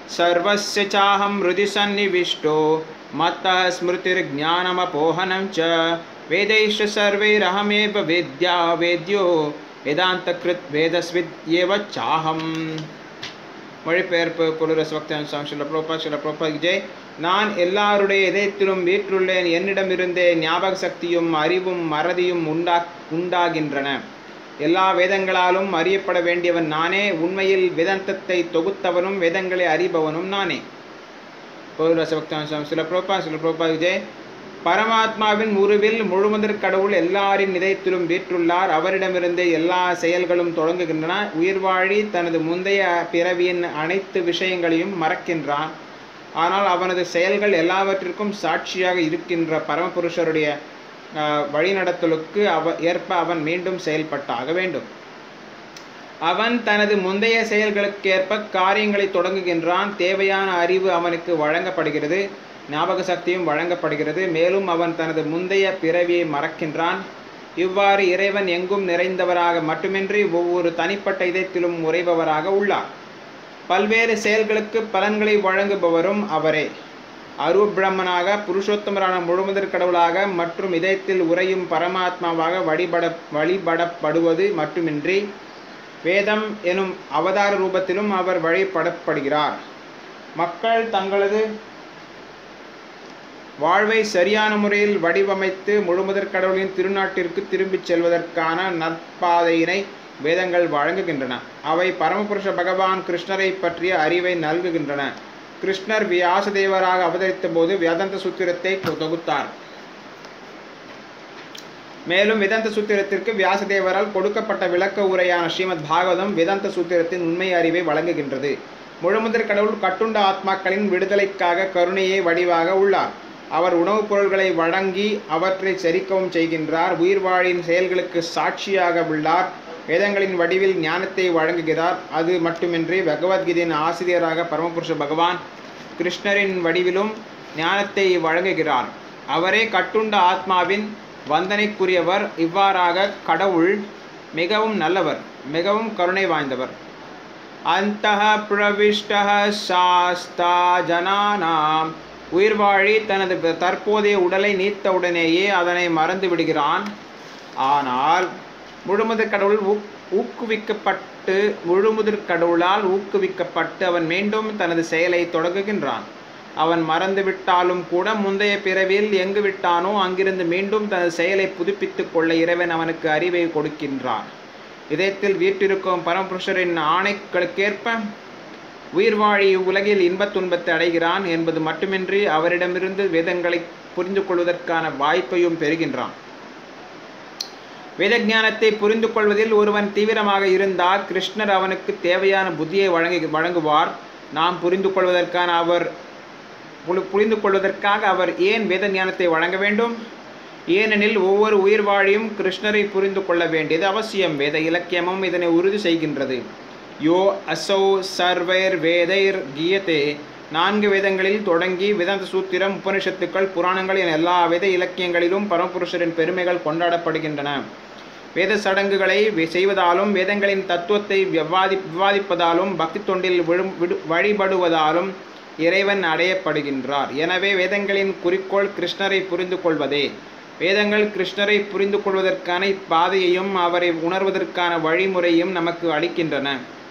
सर्वस्य चाहं हृदि सन्निविष्टो मत्तः स्मृतिर्ज्ञानमपोहनं च वेदैश्च सर्वैरहमेव वेद्या वेद्यो वेदान्तकृत् वेदस्वित् एव चाहम् மொழிபெயர்ப்பு புலுரஸ் பக்தன் சில புரோபா சில புரோபா விஜய் நான் எல்லாருடைய இதயத்திலும் வீற்றுள்ளேன் என்னிடமிருந்தே ஞாபக சக்தியும் அறிவும் மறதியும் உண்டா உண்டாகின்றன எல்லா வேதங்களாலும் அறியப்பட வேண்டியவன் நானே உண்மையில் வேதாந்தத்தை தொகுத்தவனும் வேதங்களை அறிபவனும் நானே புலுரஸ் பக்தன் சில புரோபா சில புரோபா விஜய் பரமாத்மாவின் உருவில் முழுமுதற் கடவுள் எல்லாரின் இதயத்திலும் வீற்றுள்ளார் அவரிடமிருந்தே எல்லா செயல்களும் தொடங்குகின்றன உயிர்வாழி தனது முந்தைய பிறவியின் அனைத்து விஷயங்களையும் மறக்கின்றான் ஆனால் அவனது செயல்கள் எல்லாவற்றிற்கும் சாட்சியாக இருக்கின்ற பரமபுருஷருடைய ஆஹ், வழிநடத்தலுக்கு அவ ஏற்ப அவன் மீண்டும் செயல்பட்டாக வேண்டும் அவன் தனது முந்தைய செயல்களுக்கேற்ப காரியங்களை தொடங்குகின்றான் தேவையான அறிவு அவனுக்கு வழங்கப்படுகிறது ஞாபக சக்தியும் வழங்கப்படுகிறது மேலும் அவன் தனது முந்தைய பிறவியை மறக்கின்றான் இவ்வாறு இறைவன் எங்கும் நிறைந்தவராக மட்டுமின்றி ஒவ்வொரு தனிப்பட்ட இதயத்திலும் உறைபவராக உள்ளார் பல்வேறு செயல்களுக்கு பலன்களை வழங்குபவரும் அவரே அருட்பிரம்மனாக புருஷோத்தமரான முழுமுதற் கடவுளாக மற்றும் இதயத்தில் உறையும் பரமாத்மாவாக வழிபட வழிபடப்படுவது மட்டுமின்றி வேதம் எனும் அவதார ரூபத்திலும் அவர் வழிபடப்படுகிறார் மக்கள் தங்களது வாழ்வை சரியான முறையில் வடிவமைத்து முழுமுதற் கடவுளின் திருநாட்டிற்கு திரும்பிச் செல்வதற்கான நற்பாதையினை வேதங்கள் வழங்குகின்றன அவை பரமபுருஷ பகவான் கிருஷ்ணரை பற்றிய அறிவை நல்குகின்றன கிருஷ்ணர் வியாசதேவராக அவதரித்த போது வேதாந்த சூத்திரத்தை தொகுத்தார் மேலும் வேதாந்த சூத்திரத்திற்கு வியாசதேவரால் கொடுக்கப்பட்ட விளக்க உரையான ஸ்ரீமத் பாகவதம் வேதாந்த சூத்திரத்தின் உண்மை அறிவை வழங்குகின்றது முழுமுதற் கடவுள் கட்டுண்ட ஆத்மாக்களின் விடுதலைக்காக கருணையே வடிவாக உள்ளார் அவர் உணவுப் பொருள்களை வழங்கி அவற்றை செரிக்கவும் செய்கின்றார் உயிர்வாழின் செயல்களுக்கு சாட்சியாக உள்ளார் வேதங்களின் வடிவில் ஞானத்தை வழங்குகிறார் அது மட்டுமின்றி பகவத்கீதையின் ஆசிரியராக பரமபுருஷ பகவான் கிருஷ்ணரின் வடிவிலும் ஞானத்தை வழங்குகிறார் அவரே கட்டுண்ட ஆத்மாவின் வந்தனைக்குரியவர் இவ்வாறாக கடவுள் மிகவும் நல்லவர் மிகவும் கருணை வாய்ந்தவர் அந்தः பிரவிஷ்டः சாஸ்தா ஜனானாம் உயிர்வாழி தனது தற்போதைய உடலை நீத்தவுடனேயே அதனை மறந்து விடுகிறான் ஆனால் முழுமுதற் கடவுள் ஊக் ஊக்குவிக்கப்பட்டு முழுமுதற் கடவுளால் ஊக்குவிக்கப்பட்டு அவன் மீண்டும் தனது செயலை தொடங்குகின்றான் அவன் மறந்து விட்டாலும் கூட முந்தைய பிறவியில் எங்கு விட்டானோ அங்கிருந்து மீண்டும் தனது செயலை புதுப்பித்துக் கொள்ள இறைவன் அவனுக்கு அறிவை கொடுக்கின்றான் இதயத்தில் வீற்றிருக்கும் பரமபுருஷரின் ஆணைகளுக்கேற்ப உயிர்வாழி இவ்வுலகில் இன்பத் துன்பத்தை அடைகிறான் என்பது மட்டுமின்றி அவரிடமிருந்து வேதங்களை புரிந்து கொள்வதற்கான வாய்ப்பையும் பெறுகின்றான் வேத ஞானத்தை புரிந்து கொள்வதில் ஒருவன் தீவிரமாக இருந்தால் கிருஷ்ணர் அவனுக்கு தேவையான புத்தியை வழங்கி வழங்குவார் நாம் புரிந்து கொள்வதற்கான அவர் புரி- புரிந்து கொள்வதற்காக அவர் ஏன் வேத ஞானத்தை வழங்க வேண்டும் ஏனெனில் ஒவ்வொரு உயிர்வாழியும் கிருஷ்ணரை புரிந்து கொள்ள வேண்டியது அவசியம் வேத இலக்கியமும் இதனை உறுதி செய்கின்றது யோ அசௌ சர்வைர் வேதைர் கீயத்தே நான்கு வேதங்களில் தொடங்கி வேதாந்த சூத்திரம் உபனிஷத்துக்கள் புராணங்கள் என எல்லா வேத இலக்கியங்களிலும் பரமபுருஷரின் பெருமைகள் கொண்டாடப்படுகின்றன வேத சடங்குகளை வி- செய்வதாலும் வேதங்களின் தத்துவத்தை விவாதி விவாதிப்பதாலும் பக்தி தொண்டில் விழும் விடு வழிபடுவதாலும் இறைவன் அடையப்படுகின்றார் எனவே வேதங்களின் குறிக்கோள் கிருஷ்ணரை புரிந்து கொள்வதே வேதங்கள் கிருஷ்ணரை புரிந்து கொள்வதற்கான பாதையையும் அவரை உணர்வதற்கான வழிமுறையும் நமக்கு அளிக்கின்றன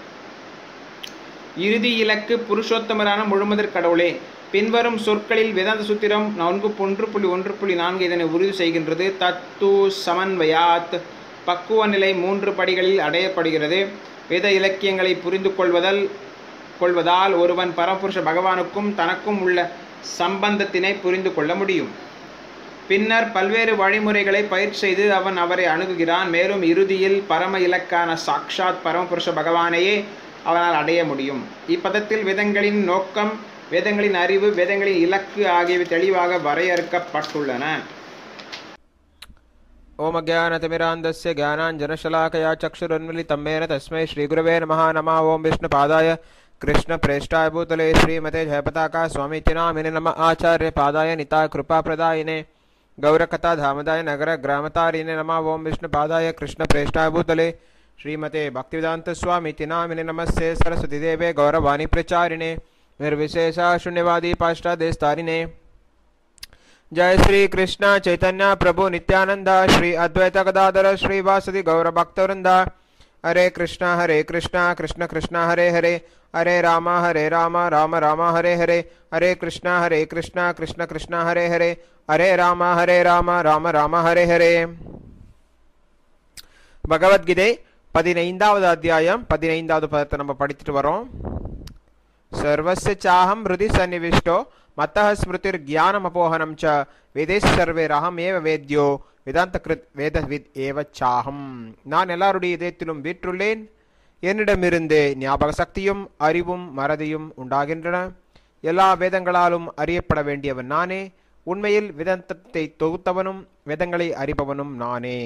இறுதி இலக்கு புருஷோத்தமரான முழுமுதற் கடவுளே பின்வரும் சொற்களில் வேதாந்த சூத்திரம் நான்கு ஒன்று புள்ளி ஒன்று புள்ளி நான்கு இதனை உறுதி செய்கின்றது தத்து சமன்வயாத் பக்குவ நிலை மூன்று படிகளில் அடையப்படுகிறது வேத இலக்கியங்களை புரிந்து கொள்வதல் கொள்வதால் ஒருவன் பரமபுருஷ பகவானுக்கும் தனக்கும் உள்ள சம்பந்தத்தினை புரிந்து கொள்ள முடியும் பின்னர் பல்வேறு வழிமுறைகளை பயிற்சி செய்து அவன் அவரை அணுகுகிறான் மேலும் இறுதியில் பரம இலக்கான சாக்ஷாத் பரமபுருஷ பகவானையே அவனால் அடைய முடியும் இப்பதத்தில் வேதங்களின் நோக்கம் வேதங்களின் அறிவு வேதங்களின் இலக்கு ஆகியவை தெளிவாக வரையறுக்கப்பட்டுள்ளன ॐ अज्ञानतिमिरान्धस्य ज्ञानाञ्जनशलाकया चक्षुरुन्मिलितं येन तस्मै श्रीगुरवे नमः नमः ॐ विष्णुपादाय कृष्णप्रेष्ठाय भूतले श्रीमते जयपताका स्वामीति नामिने नमः आचार्यपादाय निताय कृपाप्रदायिने गौरकथा धामदाय नगरग्रामतारिणे नमः ॐ विष्णुपादाय कृष्णप्रेष्ठाय भूतले श्रीमते भक्तिवेदान्तस्वामीति नामिने नमस्ते सरस्वतीदेवे गौरवाणी प्रचारिणे निर्विशेषा शून्यवादी पाष्टादेस्तारिणे जय श्री कृष्ण चैतन्य प्रभु नित्यानंद श्री अद्वैत गदाधर श्री वासुदि गौर भक्तवृंद हरे कृष्ण हरे कृष्ण कृष्ण कृष्ण हरे हरे हरे राम हरे राम राम राम हरे हरे हरे कृष्ण हरे कृष्ण कृष्ण कृष्ण हरे हरे हरे राम हरे राम राम राम हरे हरे பகவத்கீதை பதினைந்தாவது அத்தியாயம் பதினைந்தாவது பதத்தை நம்ம படிச்சுட்டு வரோம் சர்வஸ்ய சாஹம் ஹிருதி சன்னிவிஷ்டோ மத்தः ஸ்மிருதிர் ஞானம் அபோகனம் ச வேதேஷ் சர்வேரகம் ஏவ வேத்யோ வேதாந்த கிருத் வேதவித் ஏவ சாஹம் நான் எல்லாருடைய இதயத்திலும் வீற்றுள்ளேன் என்னிடமிருந்தே ஞாபக சக்தியும் அறிவும் மறதியும் உண்டாகின்றன எல்லா வேதங்களாலும் அறியப்பட வேண்டியவன் நானே உண்மையில் வேதாந்தத்தை தொகுத்தவனும் வேதங்களை அறிபவனும் நானே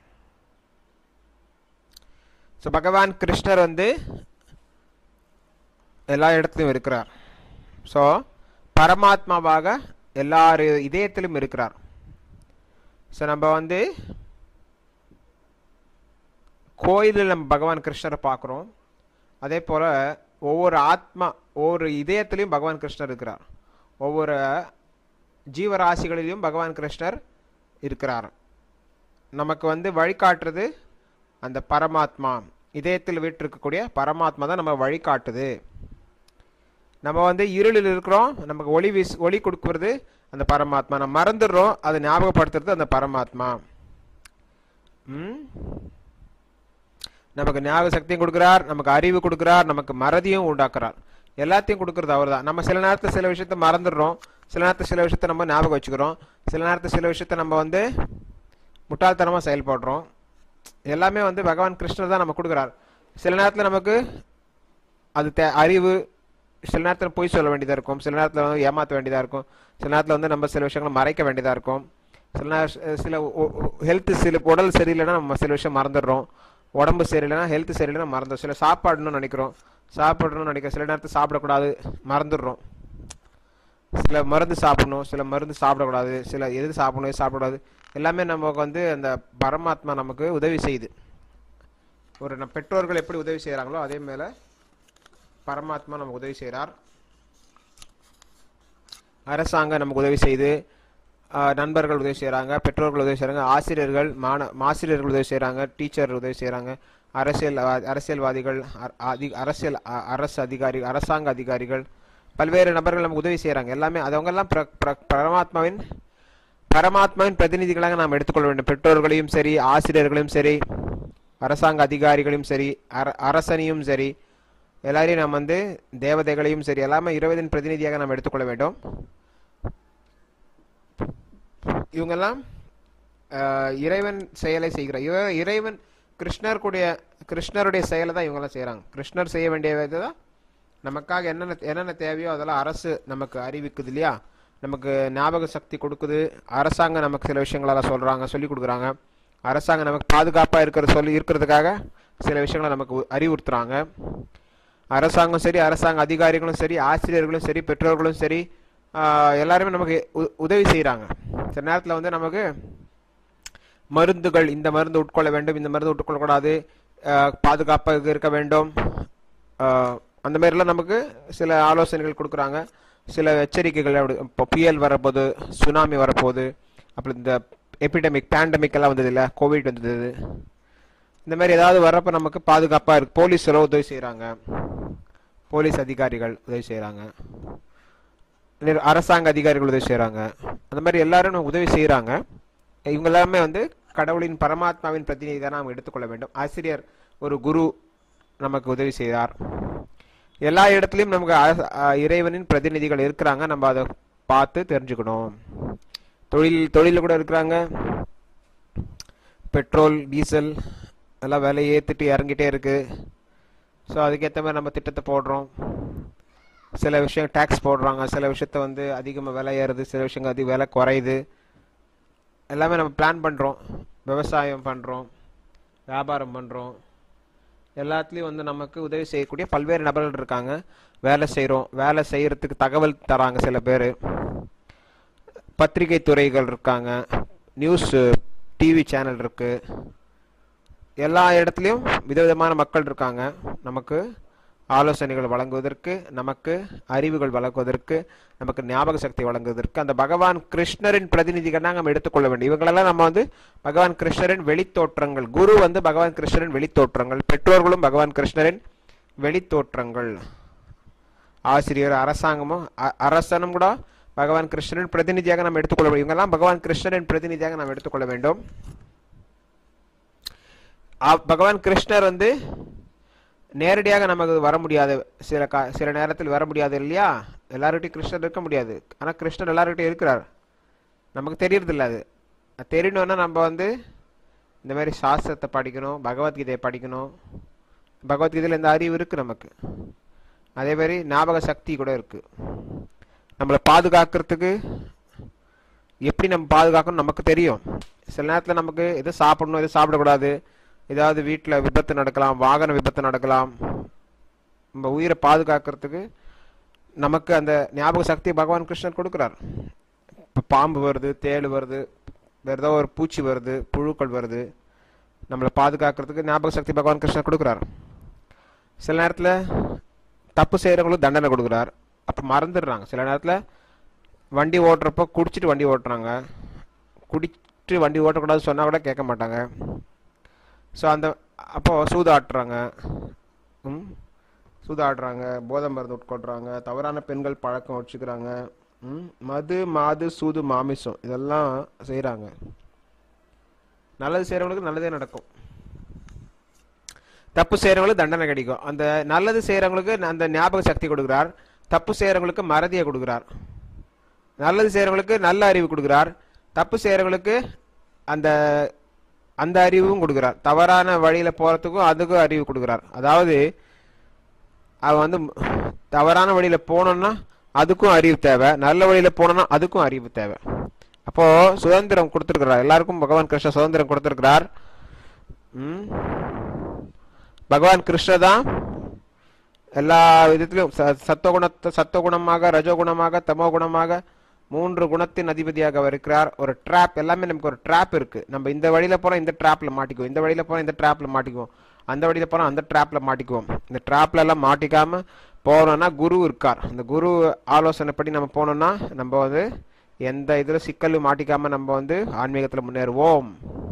ஸோ பகவான் கிருஷ்ணர் வந்து எல்லா இடத்துலையும் இருக்கிறார் ஸோ பரமாத்மாவாக எல்லார் இதயத்திலும் இருக்கிறார் ஸோ நம்ம வந்து கோயிலில் நம்ம பகவான் கிருஷ்ணரை பார்க்குறோம் அதே போல் ஒவ்வொரு ஆத்மா ஒவ்வொரு இதயத்திலையும் பகவான் கிருஷ்ணர் இருக்கிறார் ஒவ்வொரு ஜீவராசிகளிலும் பகவான் கிருஷ்ணர் இருக்கிறார் நமக்கு வந்து வழிகாட்டுறது அந்த பரமாத்மா இதயத்தில் வீட்டிருக்கக்கூடிய பரமாத்மா தான் நம்ம வழிகாட்டுது நம்ம வந்து இருளில் இருக்கிறோம் நமக்கு ஒளி வீஸ் ஒளி கொடுக்கறது அந்த பரமாத்மா நம்ம மறந்துடுறோம் அதை ஞாபகப்படுத்துறது அந்த பரமாத்மா ம் நமக்கு ஞாபக சக்தியும் கொடுக்குறார் நமக்கு அறிவு கொடுக்குறார் நமக்கு மறதியும் உண்டாக்குறார் எல்லாத்தையும் கொடுக்கறது அவர் தான் நம்ம சில நேரத்தில் சில விஷயத்த மறந்துடுறோம் சில நேரத்தில் சில விஷயத்த நம்ம ஞாபகம் வச்சுக்கிறோம் சில நேரத்தில் சில விஷயத்த நம்ம வந்து முட்டாள்தனமாக செயல்படுறோம் எல்லாமே வந்து பகவான் கிருஷ்ணர் தான் நம்ம கொடுக்குறார் சில நேரத்தில் நமக்கு அது தே அறிவு சில நேரத்தில் பொய் சொல்ல வேண்டியதாக இருக்கும் சில நேரத்தில் வந்து ஏமாற்ற வேண்டியதாக இருக்கும் சில நேரத்தில் வந்து நம்ம சில விஷயங்களை மறைக்க வேண்டியதாக இருக்கும் சில நேரம் சில ஹெல்த் சில உடல் சரியில்லைன்னா நம்ம சில விஷயம் மறந்துடுறோம் உடம்பு சரியில்லைன்னா ஹெல்த் சரியில்லைன்னா மறந்துடும் சில சாப்பாடணும்னு நினைக்கிறோம் சாப்பிடணும்னு நினைக்கிறோம் சில நேரத்தில் சாப்பிடக்கூடாது மறந்துடுறோம் சில மருந்து சாப்பிடணும் சில மருந்து சாப்பிடக்கூடாது சில எது சாப்பிடணும் எது சாப்பிடக்கூடாது எல்லாமே நமக்கு வந்து அந்த பரமாத்மா நமக்கு உதவி செய்யுது ஒரு நம்ம பெற்றோர்கள் எப்படி உதவி செய்கிறாங்களோ அதே மேலே பரமாத்மா நமக்கு உதவி செய்கிறார் அரசாங்கம் நமக்கு உதவி செய்து நண்பர்கள் உதவி செய்கிறாங்க பெற்றோர்கள் உதவி செய்கிறாங்க ஆசிரியர்கள் மாண ஆசிரியர்கள் உதவி செய்கிறாங்க டீச்சர் உதவி செய்கிறாங்க அரசியல் அரசியல்வாதிகள் அதி அரசியல் அரசு அதிகாரி அரசாங்க அதிகாரிகள் பல்வேறு நபர்கள் நமக்கு உதவி செய்கிறாங்க எல்லாமே அதவங்கெல்லாம் பரமாத்மாவின் பரமாத்மாவின் பிரதிநிதிகளாக நாம் எடுத்துக்கொள்ள வேண்டும் பெற்றோர்களையும் சரி ஆசிரியர்களையும் சரி அரசாங்க அதிகாரிகளையும் சரி அர அரசனையும் சரி எல்லாரையும் நாம் வந்து தேவதைகளையும் சரி எல்லாமே இருபதின் பிரதிநிதியாக நாம் எடுத்துக்கொள்ள வேண்டும் இவங்கெல்லாம் இறைவன் செயலை செய்கிற இவ இறைவன் கிருஷ்ணர் கூடிய கிருஷ்ணருடைய செயலை தான் இவங்கெல்லாம் செய்கிறாங்க கிருஷ்ணர் செய்ய வேண்டிய தான் நமக்காக என்னென்ன என்னென்ன தேவையோ அதெல்லாம் அரசு நமக்கு அறிவிக்குது இல்லையா நமக்கு ஞாபக சக்தி கொடுக்குது அரசாங்கம் நமக்கு சில விஷயங்களெல்லாம் சொல்கிறாங்க சொல்லி கொடுக்குறாங்க அரசாங்கம் நமக்கு பாதுகாப்பாக இருக்கிற சொல்லி இருக்கிறதுக்காக சில விஷயங்களை நமக்கு அறிவுறுத்துறாங்க அரசாங்கம் சரி அரசாங்க அதிகாரிகளும் சரி ஆசிரியர்களும் சரி பெற்றோர்களும் சரி எல்லாருமே நமக்கு உதவி செய்கிறாங்க சில நேரத்தில் வந்து நமக்கு மருந்துகள் இந்த மருந்து உட்கொள்ள வேண்டும் இந்த மருந்து உட்கொள்ளக்கூடாது பாதுகாப்பாக இருக்க வேண்டும் அந்த மாதிரிலாம் நமக்கு சில ஆலோசனைகள் கொடுக்குறாங்க சில எச்சரிக்கைகள் அப்படி இப்போ புயல் வரப்போது சுனாமி வரப்போகுது அப்புறம் இந்த எபிடமிக் பேண்டமிக் எல்லாம் வந்தது இல்லை கோவிட் வந்தது இந்த மாதிரி ஏதாவது வர்றப்ப நமக்கு பாதுகாப்பாக இருக்கு போலீஸரோ உதவி செய்கிறாங்க போலீஸ் அதிகாரிகள் உதவி செய்கிறாங்க அரசாங்க அதிகாரிகள் உதவி செய்கிறாங்க அந்த மாதிரி எல்லாரும் நமக்கு உதவி செய்கிறாங்க இவங்க எல்லாமே வந்து கடவுளின் பரமாத்மாவின் பிரதிநிதி தான் நாம் எடுத்துக்கொள்ள வேண்டும் ஆசிரியர் ஒரு குரு நமக்கு உதவி செய்தார் எல்லா இடத்துலையும் நமக்கு இறைவனின் பிரதிநிதிகள் இருக்கிறாங்க நம்ம அதை பார்த்து தெரிஞ்சுக்கணும் தொழில் தொழிலில் கூட இருக்கிறாங்க பெட்ரோல் டீசல் எல்லாம் விலை ஏற்றிட்டு இறங்கிட்டே இருக்கு ஸோ அதுக்கேற்ற மாதிரி நம்ம திட்டத்தை போடுறோம் சில விஷயம் டேக்ஸ் போடுறாங்க சில விஷயத்த வந்து அதிகமாக விலை ஏறுது சில விஷயங்கள் அதிக விலை குறையுது எல்லாமே நம்ம பிளான் பண்ணுறோம் விவசாயம் பண்ணுறோம் வியாபாரம் பண்ணுறோம் எல்லாத்துலேயும் வந்து நமக்கு உதவி செய்யக்கூடிய பல்வேறு நபர்கள் இருக்காங்க வேலை செய்கிறோம் வேலை செய்கிறதுக்கு தகவல் தராங்க சில பேர் பத்திரிகை துறைகள் இருக்காங்க நியூஸ் டிவி சேனல் இருக்குது எல்லா இடத்துலையும் விதவிதமான மக்கள் இருக்காங்க நமக்கு ஆலோசனைகள் வழங்குவதற்கு நமக்கு அறிவுகள் வழங்குவதற்கு நமக்கு ஞாபக சக்தி வழங்குவதற்கு அந்த பகவான் கிருஷ்ணரின் பிரதிநிதிகள் நம்ம எடுத்துக்கொள்ள வேண்டும் இவங்களெல்லாம் நம்ம வந்து பகவான் கிருஷ்ணரின் வெளித்தோற்றங்கள் குரு வந்து பகவான் கிருஷ்ணரின் வெளித்தோற்றங்கள் பெற்றோர்களும் பகவான் கிருஷ்ணரின் வெளித்தோற்றங்கள் ஆசிரியர் அரசாங்கமும் அ- அரசனும் கூட பகவான் கிருஷ்ணரின் பிரதிநிதியாக நாம் எடுத்துக்கொள்ள வேண்டும் இவங்கெல்லாம் பகவான் கிருஷ்ணரின் பிரதிநிதியாக நாம் எடுத்துக்கொள்ள வேண்டும் ஆ- பகவான் கிருஷ்ணர் வந்து நேரடியாக நமக்கு வர முடியாது சில கா சில நேரத்தில் வர முடியாது இல்லையா எல்லார்கிட்டையும் கிருஷ்ணர் இருக்க முடியாது ஆனால் கிருஷ்ணர் எல்லார்கிட்டையும் இருக்கிறார் நமக்கு தெரியறதில்ல அது அது தெரியணும்னா நம்ம வந்து இந்த மாதிரி சாஸ்திரத்தை படிக்கணும் பகவத்கீதையை படிக்கணும் பகவத்கீதையில் இந்த அறிவு இருக்குது நமக்கு அதே மாதிரி ஞாபக சக்தி கூட இருக்குது நம்மளை பாதுகாக்கிறதுக்கு எப்படி நம்ம பாதுகாக்கணும் நமக்கு தெரியும் சில நேரத்தில் நமக்கு எது சாப்பிடணும் எது சாப்பிடக்கூடாது ஏதாவது வீட்டில் விபத்து நடக்கலாம் வாகன விபத்து நடக்கலாம் நம்ம உயிரை பாதுகாக்கிறதுக்கு நமக்கு அந்த ஞாபக சக்தி பகவான் கிருஷ்ணர் கொடுக்குறார் இப்போ பாம்பு வருது தேள் வருது வேறு ஏதோ ஒரு பூச்சி வருது புழுக்கள் வருது நம்மளை பாதுகாக்கிறதுக்கு ஞாபக சக்தி பகவான் கிருஷ்ணர் கொடுக்குறார் சில நேரத்தில் தப்பு செய்கிறவங்களுக்கு தண்டனை கொடுக்குறார் அப்போ மறந்துடுறாங்க சில நேரத்தில் வண்டி ஓட்டுறப்போ குடிச்சிட்டு வண்டி ஓட்டுறாங்க குடிச்சிட்டு வண்டி ஓட்டக்கூடாதுன்னு சொன்னால் கூட கேட்க மாட்டாங்க ஸோ அந்த அப்போது சூதாட்டுறாங்க ம் சூதாடுறாங்க போதை மருந்து உட்கொள்றாங்க தவறான பெண்கள் பழக்கம் வச்சுக்கிறாங்க ம் மது மாது சூது மாமிசம் இதெல்லாம் செய்கிறாங்க நல்லது செய்கிறவங்களுக்கு நல்லதே நடக்கும் தப்பு செய்கிறவங்களுக்கு தண்டனை கிடைக்கும் அந்த நல்லது செய்கிறவங்களுக்கு அந்த ஞாபக சக்தி கொடுக்குறார் தப்பு செய்கிறவங்களுக்கு மறதியை கொடுக்குறார் நல்லது செய்கிறவங்களுக்கு நல்ல அறிவு கொடுக்குறார் தப்பு செய்கிறவங்களுக்கு அந்த அந்த அறிவும் கொடுக்குறார் தவறான வழியில் போகிறதுக்கும் அதுக்கும் அறிவு கொடுக்குறார் அதாவது அவன் வந்து தவறான வழியில் போனோம்னா அதுக்கும் அறிவு தேவை நல்ல வழியில் போனோம்னா அதுக்கும் அறிவு தேவை அப்போது சுதந்திரம் கொடுத்துருக்கிறார் எல்லாருக்கும் பகவான் கிருஷ்ணர் சுதந்திரம் கொடுத்துருக்கிறார் ம் பகவான் கிருஷ்ணர் தான் எல்லா விதத்திலும் ச- சத்துவகுணத்தை சத்துவகுணமாக ரஜோகுணமாக தமோகுணமாக மூன்று குணத்தின் அதிபதியாக அவர் இருக்கிறார் ஒரு ட்ராப் எல்லாமே நமக்கு ஒரு ட்ராப் இருக்கு நம்ம இந்த வழியில போனா இந்த ட்ராப்ல மாட்டிக்குவோம் இந்த வழியில போனா இந்த ட்ராப்ல மாட்டிக்குவோம் அந்த வழியில போனா அந்த ட்ராப்ல மாட்டிக்குவோம் இந்த ட்ராப்ல எல்லாம் மாட்டிக்காம போனோம்னா குரு இருக்கார் அந்த குரு ஆலோசனைப்படி நம்ம போனோம்னா நம்ம வந்து எந்த இதுல சிக்கலும் மாட்டிக்காம நம்ம வந்து ஆன்மீகத்துல முன்னேறுவோம்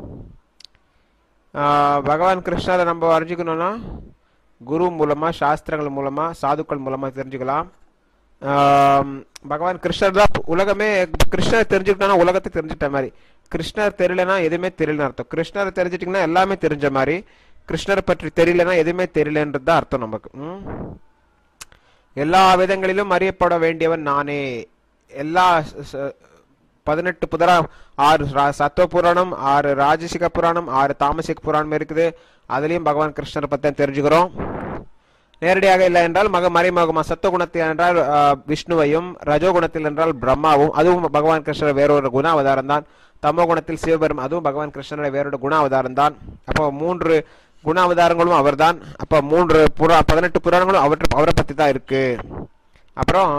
ஆஹ் பகவான் கிருஷ்ணரை நம்ம அறிஞ்சுக்கணும்னா குரு மூலமா சாஸ்திரங்கள் மூலமா சாதுக்கள் மூலமா தெரிஞ்சுக்கலாம் ஆம், பகவான் கிருஷ்ணர் தான் உலகமே கிருஷ்ணர் தெரிஞ்சுக்கிட்டோம்னா உலகத்தை தெரிஞ்சுட்ட மாதிரி கிருஷ்ணர் தெரியலனா எதுவுமே தெரியலன்னு அர்த்தம் கிருஷ்ணரை தெரிஞ்சிட்டிங்கன்னா எல்லாமே தெரிஞ்ச மாதிரி கிருஷ்ணரை பற்றி தெரியலனா எதுவுமே தெரியலன்றது தான் அர்த்தம் நமக்கு ம்? எல்லா விதங்களிலும் அறியப்பட வேண்டியவன் நானே எல்லா ச- ச- பதினெட்டு புதரா ஆறு ரா- சத்துவ புராணம் ஆறு ராஜசிக புராணம் ஆறு தாமசிக புராணம் இருக்குது அதுலயும் பகவான் கிருஷ்ணரை பத்தி தான் தெரிஞ்சுக்கிறோம் நேரடியாக இல்லை என்றால் மக மறைமுகமா சத்துவகுணத்தில் என்றால் ஆ, விஷ்ணுவையும் ரஜோகுணத்தில் என்றால் பிரம்மாவும் அதுவும் பகவான் கிருஷ்ணர் வேறொரு குண அவதாரம் தான் தமோ குணத்தில் சிவபெரும் அதுவும் பகவான் கிருஷ்ணரை வேறொரு குண அவதாரம் தான் அப்போ மூன்று குண அவதாரங்களும் அவர்தான் அப்போ மூன்று புறா பதினெட்டு புராணங்களும் அவற்றை அவரை பத்தி தான் இருக்கு அப்புறம்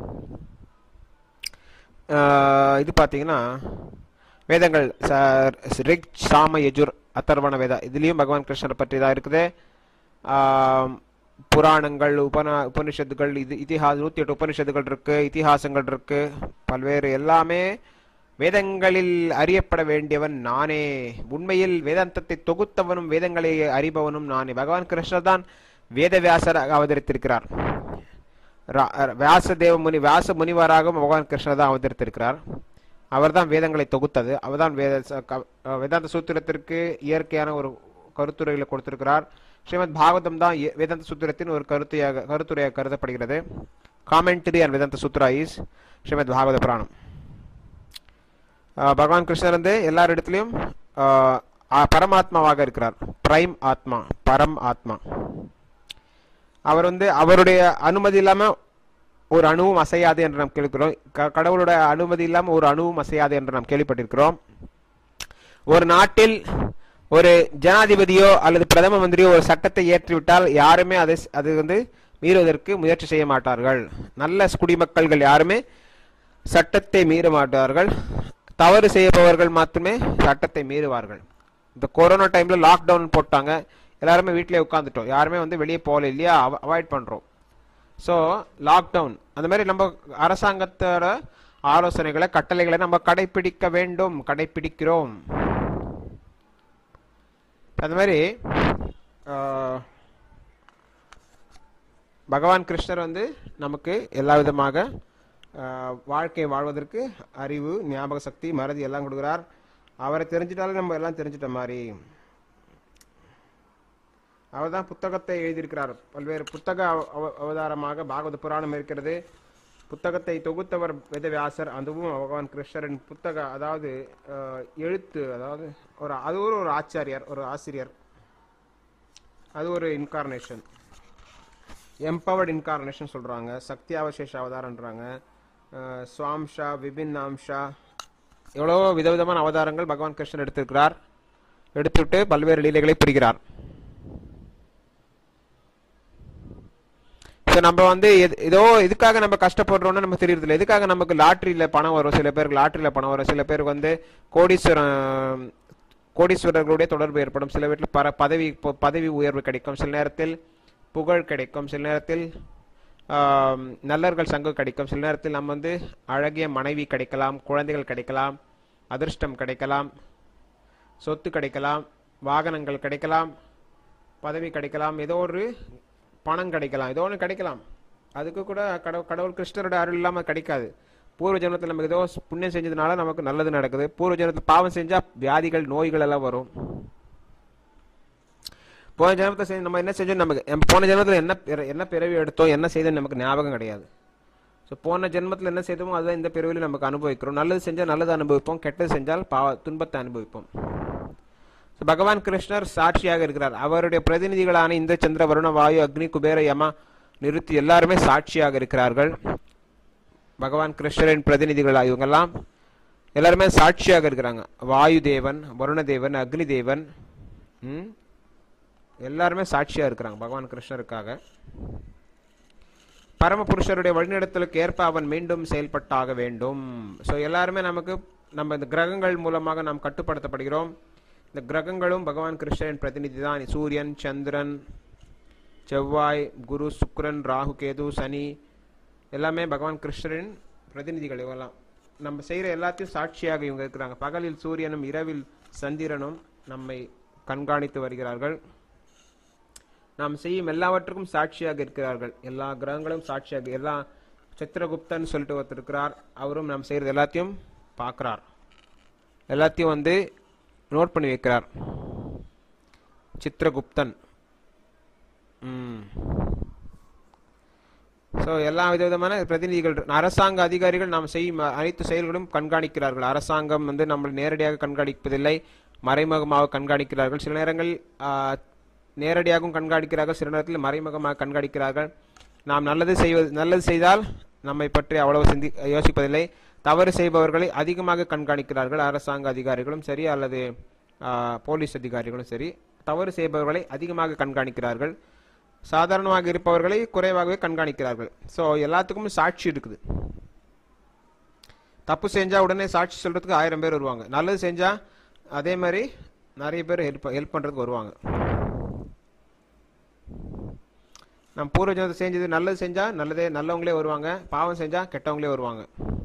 ஆஹ் இது பார்த்தீங்கன்னா வேதங்கள் ச- ரிக் சாம யஜுர் அதர்வண வேதா இதுலேயும் பகவான் கிருஷ்ணரை பற்றி தான் இருக்குது ஆம், புராணங்கள் உபன உபனிஷத்துகள் இது இதிகாச நூற்றி எட்டு உபனிஷத்துகள் இருக்கு இதிகாசங்கள் இருக்கு பல்வேறு எல்லாமே வேதங்களில் அறியப்பட வேண்டியவன் நானே உண்மையில் வேதாந்தத்தை தொகுத்தவனும் வேதங்களை அறிபவனும் நானே பகவான் கிருஷ்ணர் தான் வேதவியாசராக அவதரித்திருக்கிறார் ரா- வியாசதேவ முனி வியாச முனிவராகவும் பகவான் கிருஷ்ணர் தான் அவதரித்திருக்கிறார் அவர்தான் வேதங்களை தொகுத்தது அவர்தான் வேத ச- க- வேதாந்த சூத்திரத்திற்கு இயற்கையான ஒரு கருத்துரைகளை கொடுத்திருக்கிறார் ஸ்ரீமத் பாகவதம் தான் இய- வேதாந்த சூத்திரத்தின் ஒரு கருத்தையாக கருத்துரையாக கருதப்படுகிறது காமெண்ட்ரி அண்ட் வேதாந்த சூத்ரா இஸ் ஸ்ரீமத் பாகவத புராணம் ஆஹ் பகவான் கிருஷ்ணர் வந்து எல்லார் இடத்துலையும் ஆஹ் ஆ- பரமாத்மாவாக இருக்கிறார் பிரைம் ஆத்மா பரம் ஆத்மா அவர் வந்து அவருடைய அனுமதி இல்லாம ஒரு அணுவும் அசையாது என்று நாம் கேள்விக்கிறோம் க- கடவுளோட அனுமதி இல்லாம ஒரு அணுவும் அசையாது என்று நாம் கேள்விப்பட்டிருக்கிறோம் ஒரு நாட்டில் ஒரு ஜனாதிபதியோ அல்லது பிரதம மந்திரியோ ஒரு சட்டத்தை ஏற்றிவிட்டால் யாருமே அதை ஸ்- அது வந்து மீறுவதற்கு முயற்சி செய்ய மாட்டார்கள் நல்ல குடிமக்கள்கள் யாருமே சட்டத்தை மீற மாட்டார்கள் தவறு செய்பவர்கள் மட்டுமே சட்டத்தை மீறுவார்கள் இந்த கொரோனா டைம்ல லாக்டவுன் போட்டாங்க எல்லாருமே வீட்டிலே உட்காந்துட்டோம் யாருமே வந்து வெளியே போகல இல்லையா அவாய்ட் பண்ணுறோம் ஸோ லாக்டவுன் அந்த மாதிரி நம்ம அரசாங்கத்தோட ஆலோசனைகளை கட்டளைகளை நம்ம கடைபிடிக்க வேண்டும் கடைபிடிக்கிறோம் அந்த மாதிரி ஆஹ், பகவான் கிருஷ்ணர் வந்து நமக்கு எல்லா விதமாக ஆஹ், வாழ்க்கை வாழ்வதற்கு அறிவு ஞாபக சக்தி மறதி எல்லாம் கொடுக்குறார் அவரை தெரிஞ்சிட்டாலே நம்ம எல்லாம் தெரிஞ்சிட்ட மாதிரி அவர் தான் புத்தகத்தை எழுதியிருக்கிறார் பல்வேறு புத்தக அவ- அவ- அவதாரமாக பாகவத புராணம் இருக்கிறது புத்தகத்தை தொகுத்தவர் வேதவியாசர் அதுவும் பகவான் கிருஷ்ணரின் புத்தக அதாவது அஹ், எழுத்து அதாவது ஒரு அது ஒரு ஒரு ஆச்சாரியர் ஒரு ஆசிரியர் அது ஒரு இன்கார்னேஷன் எம்பவர்ட் இன்கார்னேஷன் சொல்றாங்க சக்தி அவசேஷ அவதாரன்றாங்க அஹ், சுவாம்ஷா விபின்னாம்ஷா எவ்வளோ விதவிதமான அவதாரங்கள் பகவான் கிருஷ்ணர் எடுத்திருக்கிறார் எடுத்துவிட்டு பல்வேறு லீலைகளை புரிகிறார் ஸோ நம்ம வந்து எது- ஏதோ இதுக்காக நம்ம கஷ்டப்படுறோம்னு நம்ம தெரியறதில்ல எதுக்காக நமக்கு லாட்ரியில பணம் வரும் சில பேருக்கு லாட்ரியில பணம் வரும் சில பேருக்கு வந்து கோடீஸ்வரம் கோடீஸ்வரர்களுடைய தொடர்பு ஏற்படும் சில வீட்டில் பர பதவி பொ- பதவி உயர்வு கிடைக்கும் சில நேரத்தில் புகழ் கிடைக்கும் சில நேரத்தில் ஆம், நல்லர்கள் சங்கம் கிடைக்கும் சில நேரத்தில் நம்ம வந்து அழகிய மனைவி கிடைக்கலாம் குழந்தைகள் கிடைக்கலாம் அதிர்ஷ்டம் கிடைக்கலாம் சொத்து கிடைக்கலாம் வாகனங்கள் கிடைக்கலாம் பதவி கிடைக்கலாம் ஏதோ ஒரு பணம் கிடைக்கலாம் ஏதோ ஒன்று கிடைக்கலாம் அதுக்கு கூட கடவுள் கடவுள் கிருஷ்ணரோட அருள் இல்லாமல் கிடைக்காது பூர்வ ஜென்மத்தில் நமக்கு ஏதோ புண்ணியம் செஞ்சதுனால நமக்கு நல்லது நடக்குது பூர்வ ஜென்மத்தில் பாவம் செஞ்சால் வியாதிகள் நோய்கள் எல்லாம் வரும் போன ஜென்மத்தை செஞ்சு நம்ம என்ன செஞ்சோம் நமக்கு நம்ம போன ஜென்மத்தில் என்ன பிற- என்ன பிறவி எடுத்தோம் என்ன செய்தோம் நமக்கு ஞாபகம் கிடையாது ஸோ போன ஜென்மத்தில் என்ன செய்தோமோ அதுதான் இந்த பிறவியில் நமக்கு அனுபவிக்கிறோம் நல்லது செஞ்சால் நல்லது அனுபவிப்போம் கெட்டது செஞ்சால் பாவ துன்பத்தை அனுபவிப்போம் So, பகவான் கிருஷ்ணர் சாட்சியாக இருக்கிறார் அவருடைய பிரதிநிதிகளான இந்த சந்திர வருண வாயு அக்னி குபேர யம நிறுத்தி எல்லாருமே சாட்சியாக இருக்கிறார்கள் பகவான் கிருஷ்ணரின் பிரதிநிதிகளா இவங்கெல்லாம் எல்லாருமே சாட்சியாக இருக்கிறாங்க வாயு தேவன் வருண தேவன் அக்னி தேவன் ம், எல்லாருமே சாட்சியா இருக்கிறாங்க பகவான் கிருஷ்ணருக்காக பரமபுருஷருடைய வழிநடத்தலுக்கு ஏற்ப அவன் மீண்டும் செயல்பட்டாக வேண்டும் ஸோ எல்லாருமே நமக்கு நம்ம இந்த கிரகங்கள் மூலமாக நாம் கட்டுப்படுத்தப்படுகிறோம் இந்த கிரகங்களும் பகவான் கிருஷ்ணரின் பிரதிநிதி தான் சூரியன் சந்திரன் செவ்வாய் குரு சுக்கிரன் ராகு கேது சனி எல்லாமே பகவான் கிருஷ்ணரின் பிரதிநிதிகள் இவெல்லாம் நம்ம செய்கிற எல்லாத்தையும் சாட்சியாக இவங்க இருக்கிறாங்க பகலில் சூரியனும் இரவில் சந்திரனும் நம்மை கண்காணித்து வருகிறார்கள் நாம் செய்யும் எல்லாவற்றுக்கும் சாட்சியாக இருக்கிறார்கள் எல்லா கிரகங்களும் சாட்சியாக எல்லா சித்திரகுப்தன் சொல்லிட்டு ஒருத்தர் இருக்கிறார் அவரும் நாம் செய்யறது எல்லாத்தையும் பார்க்குறார் எல்லாத்தையும் வந்து நோட் பண்ணி வைக்கிறார் சித்திரகுப்தன் ஸோ எல்லா விதவிதமான பிரதிநிதிகள் அரசாங்க அதிகாரிகள் நாம் செய்யும் அனைத்து செயல்களும் கண்காணிக்கிறார்கள் அரசாங்கம் வந்து நம்மளை நேரடியாக கண்காணிப்பதில்லை மறைமுகமாக கண்காணிக்கிறார்கள் சில நேரங்கள் ஆ, நேரடியாகவும் கண்காணிக்கிறார்கள் சில நேரத்தில் மறைமுகமாக கண்காணிக்கிறார்கள் நாம் நல்லது செய்வது நல்லது செய்தால் நம்மை பற்றி அவ்வளவு சிந்தி யோசிப்பதில்லை தவறு செய்பவர்களை அதிகமாக கண்காணிக்கிறார்கள் அரசாங்க அதிகாரிகளும் சரி அல்லது ஆ, போலீஸ் அதிகாரிகளும் சரி தவறு செய்பவர்களை அதிகமாக கண்காணிக்கிறார்கள் சாதாரணமாக இருப்பவர்களை குறைவாகவே கண்காணிக்கிறார்கள் ஸோ எல்லாத்துக்கும் சாட்சி இருக்குது தப்பு செஞ்சா உடனே சாட்சி சொல்றதுக்கு ஆயிரம் பேர் வருவாங்க நல்லது செஞ்சா அதே மாதிரி நிறைய பேர் ஹெல்ப் ஹெல்ப் பண்றதுக்கு வருவாங்க நம்ம பூர்வ ஜென்மத்தை செஞ்சது நல்லது செஞ்சா நல்லதே நல்லவங்களே வருவாங்க பாவம் செஞ்சா கெட்டவங்களே வருவாங்க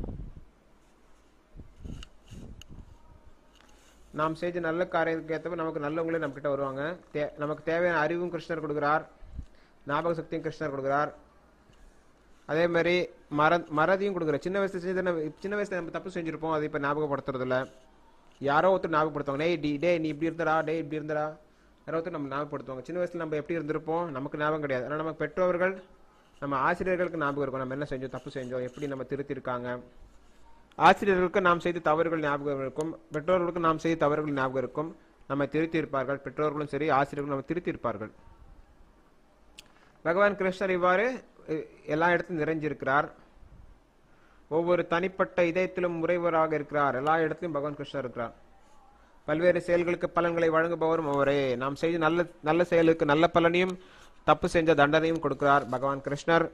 நாம் செஞ்ச நல்ல காரியத்துக்கு ஏற்றப்ப நமக்கு நல்லவங்களே நம்ம கிட்ட வருவாங்க தே நமக்கு தேவையான அறிவும் கிருஷ்ணர் கொடுக்குறார் ஞாபக சக்தியும் கிருஷ்ணர் கொடுக்குறார் அதே மாதிரி மர மறதியும் கொடுக்குறார் சின்ன வயசுல செஞ்சது நம்ம சின்ன வயசுல நம்ம தப்பு செஞ்சிருப்போம் அதை இப்போ ஞாபகப்படுத்துறது இல்ல யாரோ ஒருத்தர் ஞாபகப்படுத்துவாங்க டேய் டி டேய் நீ இப்படி இருந்தடா டேய் இப்படி இருந்தடா யாரோ ஒருத்தர் நம்ம ஞாபகப்படுத்துவாங்க சின்ன வயசுல நம்ம எப்படி இருந்திருப்போம் நமக்கு ஞாபகம் கிடையாது ஆனால் நம்ம பெற்றோர்கள் நம்ம ஆசிரியர்களுக்கு ஞாபகம் இருக்கும் நம்ம என்ன செஞ்சோம் தப்பு செஞ்சோம் எப்படி நம்ம திருத்திருக்காங்க ஆசிரியர்களுக்கு நாம் செய்த தவறுகள் ஞாபகம் இருக்கும் பெற்றோர்களுக்கு நாம் செய்த தவறுகள் ஞாபகம் இருக்கும் நம்மை திருத்தி இருப்பார்கள் பெற்றோர்களும் சரி ஆசிரியர்களும் நம்ம திருத்தி இருப்பார்கள் பகவான் கிருஷ்ணர் இவ்வாறு அஹ், எல்லா இடத்திலும் நிறைஞ்சிருக்கிறார் ஒவ்வொரு தனிப்பட்ட இதயத்திலும் முறைவராக இருக்கிறார் எல்லா இடத்திலும் பகவான் கிருஷ்ணர் இருக்கிறார் பல்வேறு செயல்களுக்கு பலன்களை வழங்குபவரும் அவரே நாம் செய்த நல்ல நல்ல செயலுக்கு நல்ல பலனையும் தப்பு செஞ்ச தண்டனையும் கொடுக்கிறார் பகவான் கிருஷ்ணர்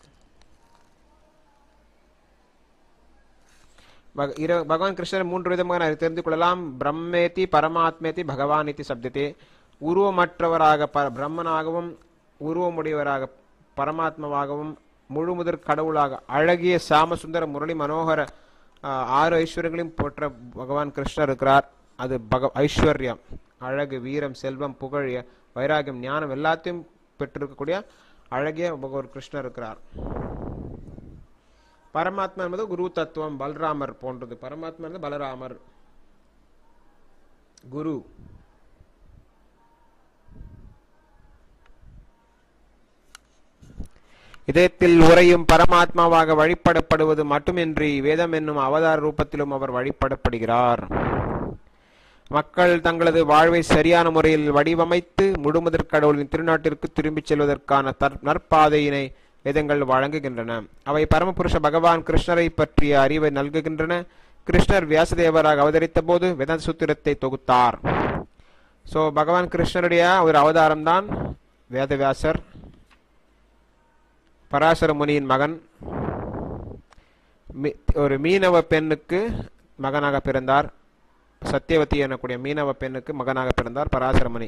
பக- இர- பகவான் கிருஷ்ணர் மூன்று விதமாக தெரிந்து கொள்ளலாம் பிரம்மேதி பரமாத்மேதி பகவான் இத்தி சப்தத்தை உருவமற்றவராக ப பிரம்மனாகவும் உருவமுடையவராக பரமாத்மாவாகவும் முழுமுதற் கடவுளாக அழகிய சாமசுந்தர முரளி மனோகர ஆஹ், ஆறு ஐஸ்வர்யங்களையும் போற்ற பகவான் கிருஷ்ணர் இருக்கிறார் அது பக ஐஸ்வர்யம் அழகு வீரம் செல்வம் புகழ் வைராகியம் ஞானம் எல்லாத்தையும் பெற்றிருக்கக்கூடிய அழகிய ஒரு கிருஷ்ணர் இருக்கிறார் பரமாத்மா என்பது குரு தத்துவம் பல்ராமர் போன்றது பரமாத்மா என்பது பலராமர் குரு இதயத்தில் உறையும் பரமாத்மாவாக வழிபடப்படுவது மட்டுமின்றி வேதம் என்னும் அவதார ரூபத்திலும் அவர் வழிபடப்படுகிறார் மக்கள் தங்களது வாழ்வை சரியான முறையில் வடிவமைத்து முழுமுதற் கடவுளின் திருநாட்டிற்கு திரும்பிச் செல்வதற்கான தற்- நற்பாதையினை வேதங்கள் வழங்குகின்றன அவை பரமபுருஷ பகவான் கிருஷ்ணரை பற்றிய அறிவை நல்குகின்றன கிருஷ்ணர் வியாசதேவராக அவதரித்த போது வேதாந்த சூத்திரத்தை தொகுத்தார் ஸோ பகவான் கிருஷ்ணருடைய ஒரு அவதாரம் தான் வேதவியாசர் பராசர முனியின் மகன் மீ- ஒரு மீனவ பெண்ணுக்கு மகனாக பிறந்தார் சத்தியவதி எனக்கூடிய மீனவ பெண்ணுக்கு மகனாக பிறந்தார் பராசர முனி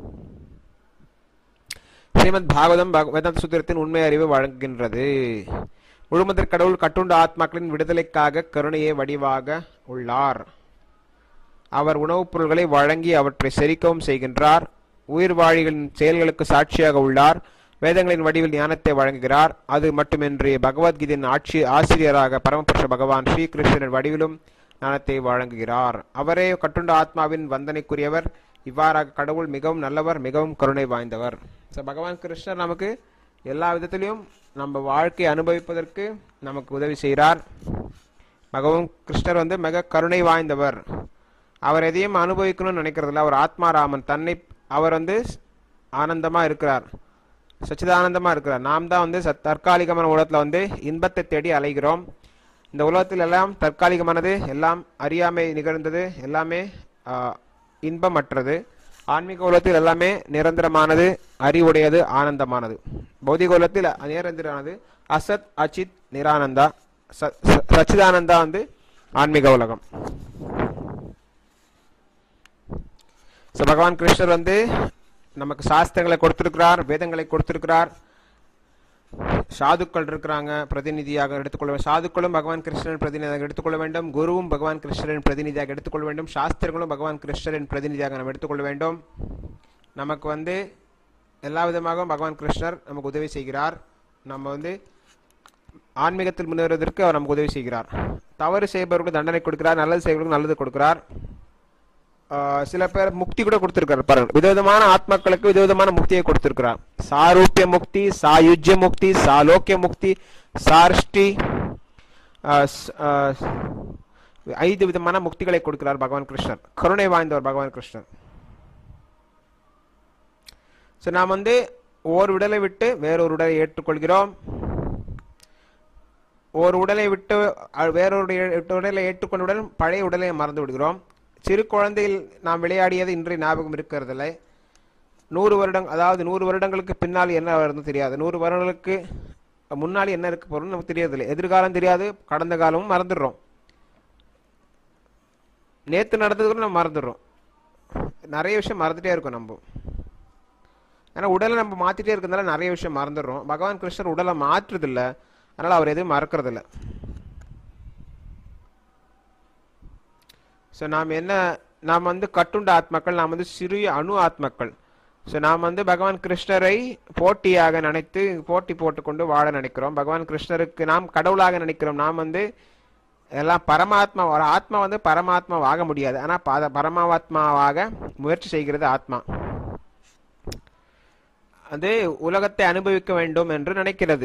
ஸ்ரீமத் பாகவதம் பக- வேதாந்த சூத்திரத்தின் உண்மை அறிவு வழங்குகின்றது முழுமுதற் கடவுள் கட்டுண்ட ஆத்மாக்களின் விடுதலைக்காக கருணையை வடிவாக உள்ளார் அவர் உணவுப் பொருள்களை வழங்கி அவற்றை செரிக்கவும் செய்கின்றார் உயிர் வாழிகளின் செயல்களுக்கு சாட்சியாக உள்ளார் வேதங்களின் வடிவில் ஞானத்தை வழங்குகிறார் அது மட்டுமின்றி பகவத்கீதையின் ஆட்சி ஆசிரியராக பரமபுருஷ பகவான் ஸ்ரீகிருஷ்ணன் வடிவிலும் ஞானத்தை வழங்குகிறார் அவரே கட்டுண்ட ஆத்மாவின் வந்தனைக்குரியவர் இவ்வாறாக கடவுள் மிகவும் நல்லவர் மிகவும் கருணை வாய்ந்தவர் ஸோ பகவான் கிருஷ்ணர் நமக்கு எல்லா விதத்திலையும் நம்ம வாழ்க்கையை அனுபவிப்பதற்கு நமக்கு உதவி செய்கிறார் பகவான் கிருஷ்ணர் வந்து மிக கருணை வாய்ந்தவர் அவர் எதையும் அனுபவிக்கணும்னு நினைக்கிறதில்ல அவர் ஆத்மாராமன் தன்னை அவர் வந்து ஆனந்தமா இருக்கிறார் சச்சிதானந்தமா இருக்கிறார் நாம் தான் வந்து சத் தற்காலிகமான உலகத்துல வந்து இன்பத்தை தேடி அலைகிறோம் இந்த உலகத்தில் எல்லாம் தற்காலிகமானது எல்லாம் அறியாமை நிகழ்ந்தது எல்லாமே ஆஹ், இன்பமற்றது ஆன்மீக உலகத்தில் எல்லாமே நிரந்தரமானது அறிவுடையது ஆனந்தமானது பௌதிக உலகத்தில் நிரந்தரமானது அசத் அச்சித் நிரானந்தா ச- ச- சச்சிதானந்தா வந்து ஆன்மீக உலகம் ஸோ பகவான் கிருஷ்ணர் வந்து நமக்கு சாஸ்திரங்களை கொடுத்திருக்கிறார் வேதங்களை கொடுத்திருக்கிறார் சாதுக்கள் இருக்கிறாங்க பிரதிநிதியாக எடுத்துக்கொள்ள வேண்டும் சாதுக்களும் பகவான் கிருஷ்ணரின் பிரதிநிதியாக எடுத்துக்கொள்ள வேண்டும் குருவும் பகவான் கிருஷ்ணரின் பிரதிநிதியாக எடுத்துக்கொள்ள வேண்டும் சாஸ்திரங்களும் பகவான் கிருஷ்ணரின் பிரதிநிதியாக நாம் எடுத்துக்கொள்ள வேண்டும் நமக்கு வந்து எல்லா விதமாகவும் பகவான் கிருஷ்ணர் நமக்கு உதவி செய்கிறார் நம்ம வந்து ஆன்மீகத்தில் முன்னேறுவதற்கு அவர் நமக்கு உதவி செய்கிறார் தவறு செய்பவர்களுக்கு தண்டனை கொடுக்கிறார் நல்லது செய்பவர்களுக்கு நல்லது கொடுக்கிறார் ஆஹ் சில பேர் முக்தி கூட கொடுத்திருக்காரு பாருங்க விதவிதமான ஆத்மாக்களுக்கு விதவிதமான முக்தியை கொடுத்திருக்கிறார் சாரூபிய முக்தி சாயுஜ்ய முக்தி சாலோக்கிய முக்தி சார்ஷ்டி ஆஹ் ஸ்- ஆஹ் ஐந்து விதமான முக்திகளை கொடுக்கிறார் பகவான் கிருஷ்ணர் கருணை வாய்ந்தவர் பகவான் கிருஷ்ணர் ஸோ நாம் வந்து ஓர் உடலை விட்டு வேறொரு உடலை ஏற்றுக்கொள்கிறோம் ஒரு உடலை விட்டு அ- வேறொரு எ- உடலை ஏற்றுக்கொண்டவுடன் பழைய உடலை மறந்து விடுகிறோம் சிறு குழந்தையில் நாம் விளையாடியது இன்றைய ஞாபகம் இருக்கிறதில்லை நூறு வருடம் அதாவது நூறு வருடங்களுக்கு பின்னால் என்ன வருதுன்னு தெரியாது நூறு வருடங்களுக்கு முன்னாடி என்ன இருக்க போறோம்னு நமக்கு தெரியறதில்லை எதிர்காலம் தெரியாது கடந்த காலமும் மறந்துடுறோம் நேத்து நடந்தது கூட நம்ம மறந்துடுறோம் நிறைய விஷயம் மறந்துட்டே இருக்கோம் நம்ம ஏன்னா உடலை நம்ம மாத்திட்டே இருக்கிறதுனால நிறைய விஷயம் மறந்துடுறோம் பகவான் கிருஷ்ணர் உடலை மாற்றுறதில்ல அதனால அவர் எதுவும் மறக்கறதில்ல ஸோ நாம் என்ன நாம் வந்து கட்டுண்ட ஆத்மாக்கள் நாம் வந்து சிறிய அணு ஆத்மாக்கள் ஸோ நாம் வந்து பகவான் கிருஷ்ணரை போட்டியாக நினைத்து போட்டி போட்டுக்கொண்டு வாழ நினைக்கிறோம் பகவான் கிருஷ்ணருக்கு நாம் கடவுளாக நினைக்கிறோம் நாம் வந்து எல்லாம் பரமாத்மா ஒரு ஆத்மா வந்து பரமாத்மாவாக முடியாது ஆனால் பர பரமாத்மாவாக முயற்சி செய்கிறது ஆத்மா அது உலகத்தை அனுபவிக்க வேண்டும் என்று நினைக்கிறது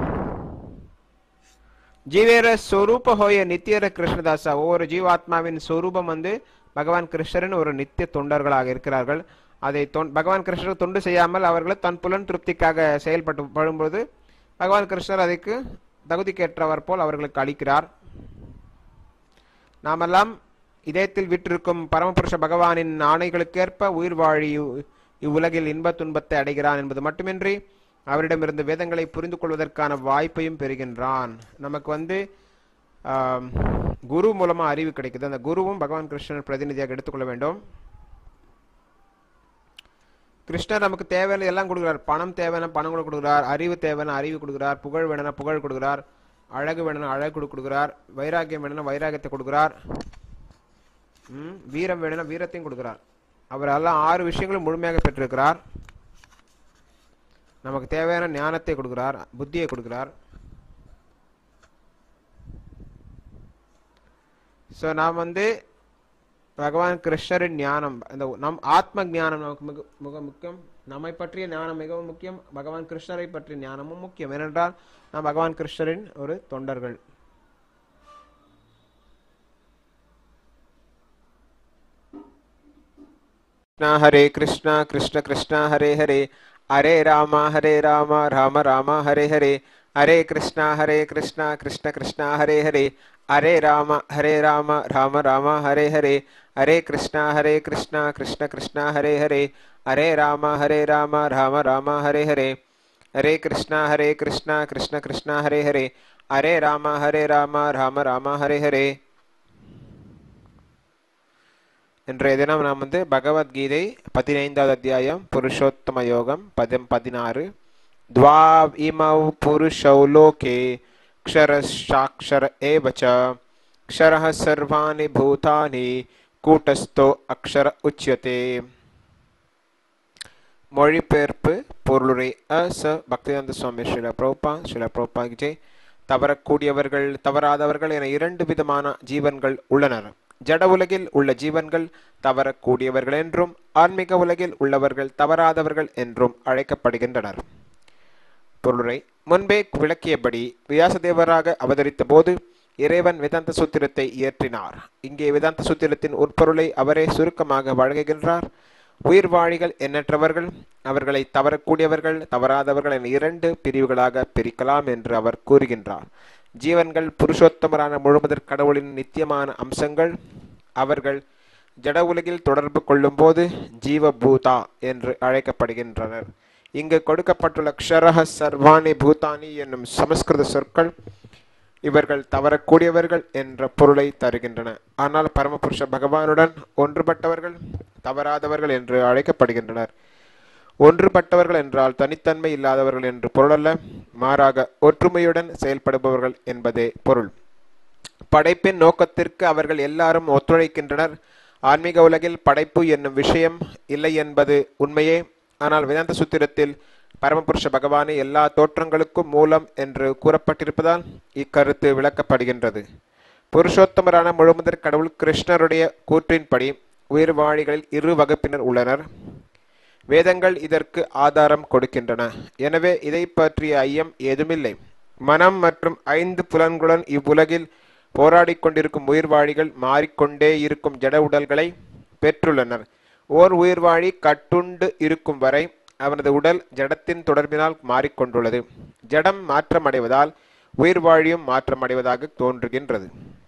ஜீவேர ஸ்வரூப ஹோய நித்தியர கிருஷ்ணதாசா ஒவ்வொரு ஜீவாத்மாவின் ஸ்வரூபம் வந்து பகவான் கிருஷ்ணரின் ஒரு நித்திய தொண்டர்களாக இருக்கிறார்கள் அதை தொன் பகவான் கிருஷ்ணர் தொண்டு செய்யாமல் அவர்கள் தன் புலன் திருப்திக்காக செயல்பட்டு படும்போது பகவான் கிருஷ்ணர் அதுக்கு தகுதிக்கேற்றவர் போல் அவர்களுக்கு அளிக்கிறார் நாமெல்லாம் இதயத்தில் விட்டிருக்கும் பரமபுருஷ பகவானின் ஆணைகளுக்கேற்ப உயிர் வாழி இவ்- இவ்வுலகில் இன்பத் துன்பத்தை அடைகிறான் என்பது மட்டுமின்றி அவரிடமிருந்து வேதங்களை புரிந்து கொள்வதற்கான வாய்ப்பையும் பெறுகின்றான் நமக்கு வந்து ஆம், குரு மூலமா அறிவு கிடைக்குது அந்த குருவும் பகவான் கிருஷ்ணன் பிரதிநிதியாக எடுத்துக்கொள்ள வேண்டும் கிருஷ்ணர் நமக்கு தேவையான எல்லாம் கொடுக்குறார் பணம் தேவையான பணம் கூட கொடுக்குறார் அறிவு தேவையான அறிவு கொடுக்குறார் புகழ் வேணும்னா புகழ் கொடுக்குறார் அழகு வேணும்னா அழகு கொடு- கொடுக்குறார் வைராக்கியம் வேணும்னா வைராக்கியத்தை கொடுக்குறார் ம், வீரம் வேணும்னா வீரத்தையும் கொடுக்குறார் அவர் எல்லாம் ஆறு விஷயங்களும் முழுமையாக பெற்றிருக்கிறார் நமக்கு தேவையான ஞானத்தை கொடுக்குறார் புத்தியை கொடுக்குறார் ஸோ நாம் வந்து பகவான் கிருஷ்ணரின் ஞானம் அந்த நம் ஆத்ம ஞானம் நமக்கு மிக மிக முக்கியம் நம்மை பற்றிய ஞானம் மிகவும் முக்கியம் பகவான் கிருஷ்ணரை பற்றிய ஞானமும் முக்கியம் ஏனென்றால் நாம் பகவான் கிருஷ்ணரின் ஒரு தொண்டர்கள் कृष्णा हरे कृष्णा कृष्ण कृष्णा हरे हरे हरे राम हरे राम राम राम हरे हरे हरे कृष्णा हरे कृष्णा कृष्ण कृष्णा हरे हरे हरे राम हरे राम राम राम हरे हरे हरे कृष्णा हरे कृष्णा कृष्ण कृष्णा हरे हरे हरे राम हरे राम राम राम हरे हरे हरे कृष्णा हरे कृष्णा कृष्ण कृष्णा हरे हरे हरे राम हरे राम राम राम हरे हरे இன்றைய தினம் நாம் வந்து பகவத்கீதை பதினைந்தாவது அத்தியாயம் புருஷோத்தம யோகம் பதம் பதினாறு द्वाव इमौ पुरुषौ लोके क्षरशाक्षर एव च क्षरः सर्वाणि भूतानि கூட்டஸ்தோ அக்ஷர உச்சியதே மொழிபெயர்ப்பு பொருளுரை அ ச பக்திவேந்த சுவாமி ஸ்ரீல பிரபா ஸ்ரீல பிரபா விஜய் தவறக்கூடியவர்கள் தவறாதவர்கள் என இரண்டு விதமான ஜீவன்கள் உள்ளனர் ஜட உலகில் உள்ள ஜீவன்கள் தவறக்கூடியவர்கள் என்றும் ஆன்மீக உலகில் உள்ளவர்கள் தவறாதவர்கள் என்றும் அழைக்கப்படுகின்றனர் பொருளுரை முன்பே விளக்கியபடி வியாசதேவராக அவதரித்த போது இறைவன் வேதாந்த சூத்திரத்தை இயற்றினார் இங்கே வேதாந்த சூத்திரத்தின் உட்பொருளை அவரே சுருக்கமாக வழங்குகின்றார் உயிர்வாழிகள் எண்ணற்றவர்கள் அவர்களை தவறக்கூடியவர்கள் தவறாதவர்கள் என இரண்டு பிரிவுகளாக பிரிக்கலாம் என்று அவர் கூறுகின்றார் ஜீவன்கள் புருஷோத்தமரான முழுமுதற் கடவுளின் நித்தியமான அம்சங்கள் அவர்கள் ஜட உலகில் தொடர்பு கொள்ளும்போது ஜீவபூதா என்று அழைக்கப்படுகின்றனர் இங்கு கொடுக்கப்பட்டுள்ள க்ஷரஹ சர்வாணி பூதானி என்னும் சமஸ்கிருத சொற்கள் இவர்கள் தவறக்கூடியவர்கள் என்ற பொருளை தருகின்றன ஆனால் பரமபுருஷ பகவானுடன் ஒன்றுபட்டவர்கள் தவறாதவர்கள் என்று அழைக்கப்படுகின்றனர் ஒன்றுபட்டவர்கள் என்றால் தனித்தன்மை இல்லாதவர்கள் என்று பொருளல்ல மாறாக ஒற்றுமையுடன் செயல்படுபவர்கள் என்பதே பொருள் படைப்பின் நோக்கத்திற்கு அவர்கள் எல்லாரும் ஒத்துழைக்கின்றனர் ஆன்மீக உலகில் படைப்பு என்னும் விஷயம் இல்லை என்பது உண்மையே ஆனால் வேதாந்த சூத்திரத்தில் பரமபுருஷ பகவானே எல்லா தோற்றங்களுக்கும் மூலம் என்று கூறப்பட்டிருப்பதால் இக்கருத்து விளக்கப்படுகின்றது புருஷோத்தமரான முழுமுதற் கடவுள் கிருஷ்ணருடைய கூற்றின்படி உயிர்வாழிகளில் இரு வகுப்பினர் உள்ளனர் வேதங்கள் இதற்கு ஆதாரம் கொடுக்கின்றன எனவே இதை பற்றிய ஐயம் ஏதுமில்லை மனம் மற்றும் ஐந்து புலன்களுடன் இவ்வுலகில் போராடிக் கொண்டிருக்கும் உயிர்வாழிகள் மாறிக்கொண்டே இருக்கும் ஜட உடல்களை பெற்றுள்ளனர் ஓர் உயிர்வாழி கட்டுண்டு இருக்கும் வரை அவனது உடல் ஜடத்தின் தொடர்பினால் மாறிக்கொண்டுள்ளது ஜடம் மாற்றமடைவதால் உயிர்வாழியும் மாற்றமடைவதாக தோன்றுகின்றது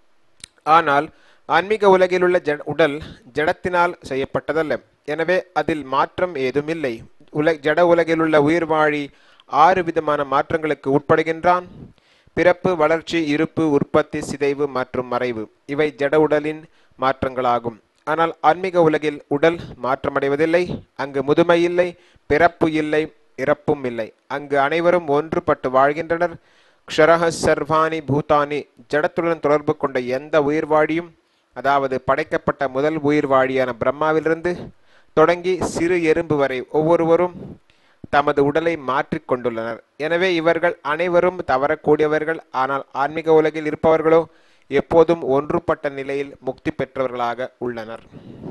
ஆனால் ஆன்மீக உலகில் உள்ள ஜட உடல் ஜடத்தினால் செய்யப்பட்டதல்ல எனவே அதில் மாற்றம் ஏதுமில்லை உல ஜட உலகில் உள்ள உயிர்வாழி ஆறு விதமான மாற்றங்களுக்கு உட்படுகின்றான் பிறப்பு வளர்ச்சி இருப்பு உற்பத்தி சிதைவு மற்றும் மறைவு இவை ஜட உடலின் மாற்றங்களாகும் ஆனால் ஆன்மீக உலகில் உடல் மாற்றமடைவதில்லை அங்கு முதுமை இல்லை பிறப்பு இல்லை இறப்பும் இல்லை அங்கு அனைவரும் ஒன்றுபட்டு வாழ்கின்றனர் க்ஷரஹ சர்வாணி பூதானி ஜடத்துடன் தொடர்பு கொண்ட எந்த உயிர்வாழியும் அதாவது படைக்கப்பட்ட முதல் உயிர்வாழியான பிரம்மாவிலிருந்து தொடங்கி சிறு எறும்பு வரை ஒவ்வொருவரும் தமது உடலை மாற்றிக் கொண்டுள்ளனர் எனவே இவர்கள் அனைவரும் தவறக்கூடியவர்கள் ஆனால் ஆன்மீக உலகில் இருப்பவர்களோ எப்போதும் ஒன்றுபட்ட நிலையில் முக்தி பெற்றவர்களாக உள்ளனர்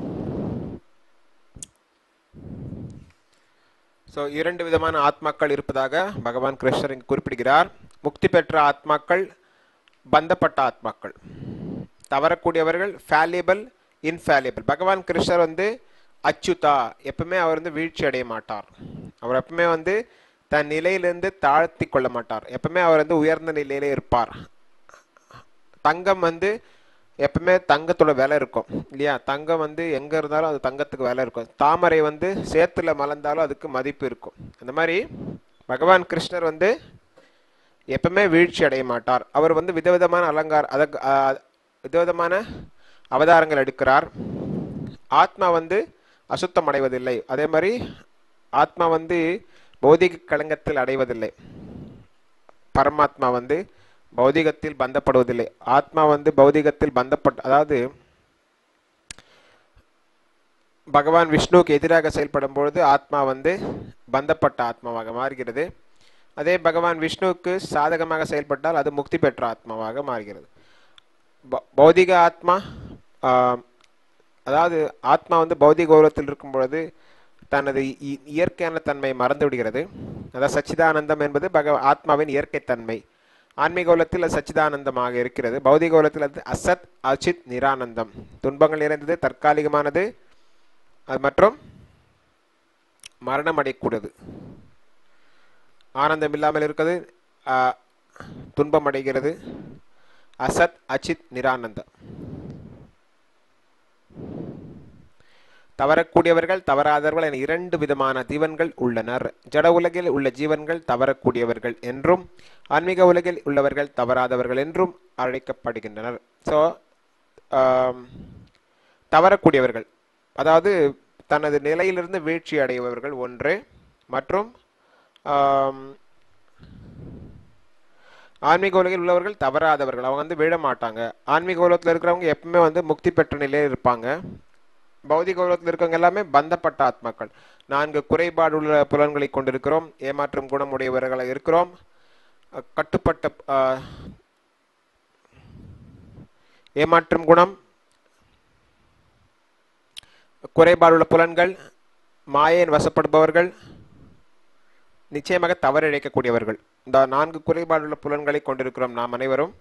ஸோ இரண்டு விதமான ஆத்மாக்கள் இருப்பதாக பகவான் கிருஷ்ணர் இங்கு குறிப்பிடுகிறார் முக்தி பெற்ற ஆத்மாக்கள் பந்தப்பட்ட ஆத்மாக்கள் தவறக்கூடியவர்கள் ஃபேலியபிள் இன்ஃபேலியபிள் பகவான் கிருஷ்ணர் வந்து அச்சுதா எப்பவுமே அவர் வந்து வீழ்ச்சி அடைய மாட்டார் அவர் எப்பவுமே வந்து தன் நிலையிலிருந்து தாழ்த்தி கொள்ள மாட்டார் எப்பவுமே அவர் வந்து உயர்ந்த நிலையிலே இருப்பார் தங்கம் வந்து எப்பவுமே தங்கத்தோட விலை இருக்கும் இல்லையா தங்கம் வந்து எங்க இருந்தாலும் அது தங்கத்துக்கு விலை இருக்கும் தாமரை வந்து சேத்துல மலர்ந்தாலும் அதுக்கு மதிப்பு இருக்கும் அந்த மாதிரி பகவான் கிருஷ்ணர் வந்து எப்பவுமே வீழ்ச்சி அடைய மாட்டார் அவர் வந்து விதவிதமான அலங்கார அத விதவிதமான அவதாரங்கள் எடுக்கிறார் ஆத்மா வந்து அசுத்தம் அடைவதில்லை அதே மாதிரி ஆத்மா வந்து பௌதிக களங்கத்தில் அடைவதில்லை பரமாத்மா வந்து பௌதிகத்தில் பந்தப்படுவதில்லை ஆத்மா வந்து பௌதிகத்தில் பந்தப்பட்ட அதாவது பகவான் விஷ்ணுவுக்கு எதிராக செயல்படும் பொழுது ஆத்மா வந்து பந்தப்பட்ட ஆத்மாவாக மாறுகிறது அதே பகவான் விஷ்ணுவுக்கு சாதகமாக செயல்பட்டால் அது முக்தி பெற்ற ஆத்மாவாக மாறுகிறது பௌ- பௌதிக ஆத்மா ஆஹ், அதாவது ஆத்மா வந்து பௌதிக உலகத்தில் இருக்கும் பொழுது தனது இ- இயற்கையான தன்மையை மறந்து விடுகிறது அதாவது சச்சிதானந்தம் என்பது பக ஆத்மாவின் இயற்கை தன்மை ஆன்மீக உலகத்தில் அது சச்சிதானந்தமாக இருக்கிறது பௌதிக உலகத்தில் அது அசத் அச்சித் நிரானந்தம் துன்பங்கள் நிறைந்தது தற்காலிகமானது அது மற்றும் மரணம் அடையக்கூடாது ஆனந்தம் இல்லாமல் இருக்கிறது ஆஹ், துன்பம் அடைகிறது அசத் அச்சித் நிரானந்தம் தவறக்கூடியவர்கள் தவறாதவர்கள் என இரண்டு விதமான ஜீவன்கள் உள்ளனர் ஜட உலகில் உள்ள ஜீவன்கள் தவறக்கூடியவர்கள் என்றும் ஆன்மீக உலகில் உள்ளவர்கள் தவறாதவர்கள் என்றும் அழைக்கப்படுகின்றனர் ஸோ தவறக்கூடியவர்கள் அதாவது தனது நிலையிலிருந்து வீழ்ச்சி அடைபவர்கள் ஒன்று மற்றும் ஆம், ஆன்மீக உலகில் உள்ளவர்கள் தவறாதவர்கள் அவங்க வந்து விழ மாட்டாங்க ஆன்மீக உலகத்தில் இருக்கிறவங்க எப்பவுமே வந்து முக்தி பெற்ற நிலையில் இருப்பாங்க பௌதிக உலகத்தில் இருக்கவங்க எல்லாமே பந்தப்பட்ட ஆத்மாக்கள் நான்கு குறைபாடுள்ள புலன்களை கொண்டிருக்கிறோம் ஏமாற்றும் குணமுடையவர்களாக இருக்கிறோம் அஹ் கட்டுப்பட்ட அஹ், ஏமாற்றும் குணம் குறைபாடுள்ள புலன்கள் மாயையின் வசப்படுபவர்கள் நிச்சயமாக தவறிழைக்கக்கூடியவர்கள் இந்த நான்கு குறைபாடுள்ள புலன்களை கொண்டிருக்கிறோம் நாம் அனைவரும்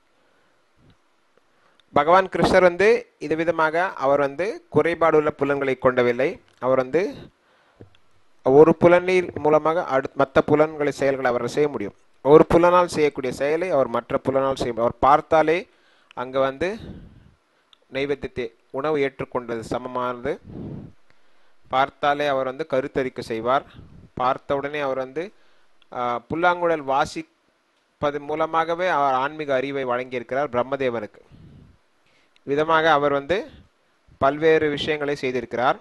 பகவான் கிருஷ்ணர் வந்து இது விதமாக அவர் வந்து குறைபாடுள்ள புலன்களை கொண்டவில்லை அவர் வந்து ஒரு புலனில் மூலமாக அடு மற்ற புலன்களை செயல்களை அவர் செய்ய முடியும் ஒரு புலனால் செய்யக்கூடிய செயலை அவர் மற்ற புலனால் செய்ய முடியும். அவர் பார்த்தாலே அங்கே வந்து நைவேத்தியத்தை உணவு ஏற்றுக்கொண்டது சமமானது பார்த்தாலே அவர் வந்து கருத்தரிக்க செய்வார் பார்த்த உடனே அவர் வந்து ஆஹ், புல்லாங்குழல் வாசிப்பது மூலமாகவே அவர் ஆன்மீக அறிவை வழங்கியிருக்கிறார் பிரம்மதேவனுக்கு விதமாக அவர் வந்து பல்வேறு விஷயங்களை செய்திருக்கிறார்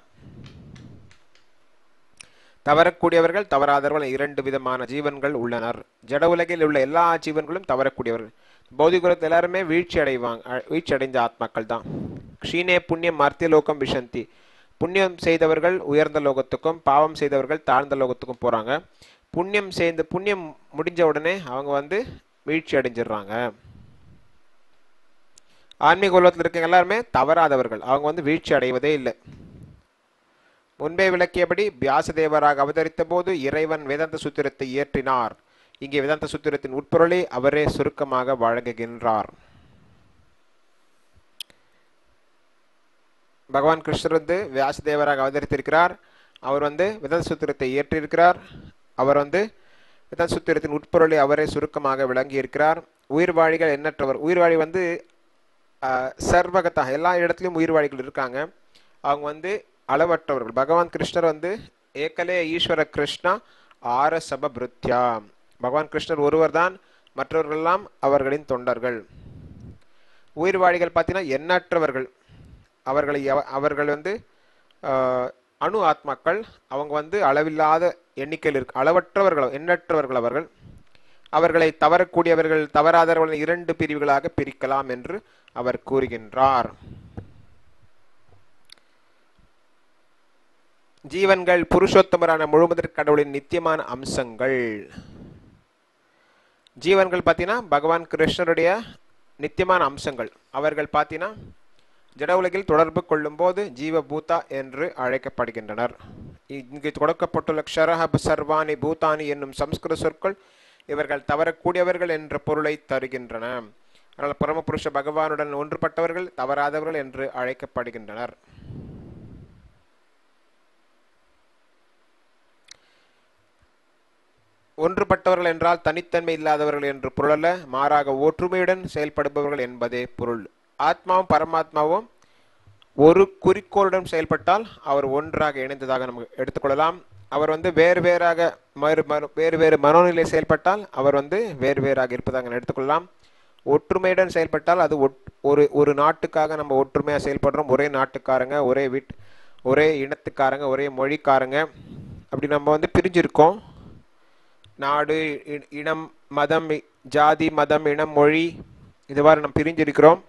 தவறக்கூடியவர்கள் தவறாதவர்கள் என இரண்டு விதமான ஜீவன்கள் உள்ளனர் ஜட உலகில் உள்ள எல்லா ஜீவன்களும் தவறக்கூடியவர்கள் பௌதிகுலத்தில் எல்லாருமே வீழ்ச்சி அடைவாங்க அ- வீழ்ச்சி அடைந்த ஆத்மாக்கள் தான் க்ஷீணே புண்ணியம் மர்த்திய லோகம் விஷந்தி புண்ணியம் செய்தவர்கள் உயர்ந்த லோகத்துக்கும் பாவம் செய்தவர்கள் தாழ்ந்த லோகத்துக்கும் போறாங்க புண்ணியம் செய்து புண்ணியம் முடிஞ்ச உடனே அவங்க வந்து வீழ்ச்சி அடைஞ்சிடுறாங்க ஆன்மீக உலகத்தில் இருக்க எல்லாருமே தவறாதவர்கள் அவங்க வந்து வீழ்ச்சி அடைவதே இல்லை முன்பே விளக்கியபடி வியாசதேவராக அவதரித்த போது இறைவன் வேதாந்த சூத்திரத்தை இயற்றினார் இங்கே வேதாந்த சூத்திரத்தின் உட்பொருளை அவரே சுருக்கமாக வழங்குகின்றார் பகவான் கிருஷ்ணர் வந்து வியாசதேவராக அவதரித்திருக்கிறார் அவர் வந்து வேதாந்த சூத்திரத்தை இயற்றியிருக்கிறார் அவர் வந்து வேதாந்த சூத்திரத்தின் உட்பொருளை அவரே சுருக்கமாக விளங்கியிருக்கிறார் உயிர்வாழிகள் எண்ணற்றவர் உயிர்வாழி வந்து ஆஹ், சர்வகதா எல்லா இடத்துலையும் உயிர்வாழிகள் இருக்காங்க அவங்க வந்து அளவற்றவர்கள் பகவான் கிருஷ்ணர் வந்து ஏகலே ஈஸ்வர கிருஷ்ணா ஆர சபபிருத்யா பகவான் கிருஷ்ணர் ஒருவர் தான் மற்றவர்களெல்லாம் அவர்களின் தொண்டர்கள் உயிர்வாழிகள் பார்த்தீங்கன்னா எண்ணற்றவர்கள் அவர்களை எவ- அவர்கள் வந்து ஆஹ், அணு ஆத்மாக்கள் அவங்க வந்து அளவில்லாத எண்ணிக்கையில் இருக்கு அளவற்றவர்கள் எண்ணற்றவர்கள் அவர்கள் அவர்களை தவறக்கூடியவர்கள் தவறாதவர்கள் என இரண்டு பிரிவுகளாக பிரிக்கலாம் என்று அவர் கூறுகின்றார் ஜீவன்கள் புருஷோத்தமரான முழுமுதற் கடவுளின் நித்தியமான அம்சங்கள் ஜீவன்கள் பார்த்தீங்கன்னா பகவான் கிருஷ்ணருடைய நித்தியமான அம்சங்கள் அவர்கள் பார்த்தீங்கன்னா ஜட உலகில் தொடர்பு கொள்ளும்போது ஜீவபூதா என்று அழைக்கப்படுகின்றனர் இங்கு கொடுக்கப்பட்டுள்ள க்ஷரஹ சர்வாணி பூதானி என்னும் சம்ஸ்கிருத சொற்கள் இவர்கள் தவறக்கூடியவர்கள் என்ற பொருளை தருகின்றன ஆனால் பரமபுருஷ பகவானுடன் ஒன்றுபட்டவர்கள் தவறாதவர்கள் என்று அழைக்கப்படுகின்றனர் ஒன்றுபட்டவர்கள் என்றால் தனித்தன்மை இல்லாதவர்கள் என்று பொருளல்ல மாறாக ஒற்றுமையுடன் செயல்படுபவர்கள் என்பதே பொருள் ஆத்மாவும் பரமாத்மாவும் ஒரு குறிக்கோளுடன் செயல்பட்டால் அவர் ஒன்றாக இணைந்ததாக நமக்கு எடுத்துக்கொள்ளலாம் அவர் வந்து வேறு வேறாக மறு மறு வேறு வேறு மனோநிலை செயல்பட்டால் அவர் வந்து வேறு வேறாக இருப்பதாக எடுத்துக்கொள்ளலாம் ஒற்றுமையுடன் செயல்பட்டால் அது ஒட் ஒரு ஒரு நாட்டுக்காக நம்ம ஒற்றுமையாக செயல்படுறோம் ஒரே நாட்டுக்காரங்க ஒரே வீட் ஒரே இனத்துக்காரங்க ஒரே மொழிக்காரங்க அப்படி நம்ம வந்து பிரிஞ்சிருக்கோம் நாடு இ- இனம் மதம் இ- ஜாதி மதம் இனம் மொழி இதுவாறு நாம் பிரிஞ்சிருக்கிறோம்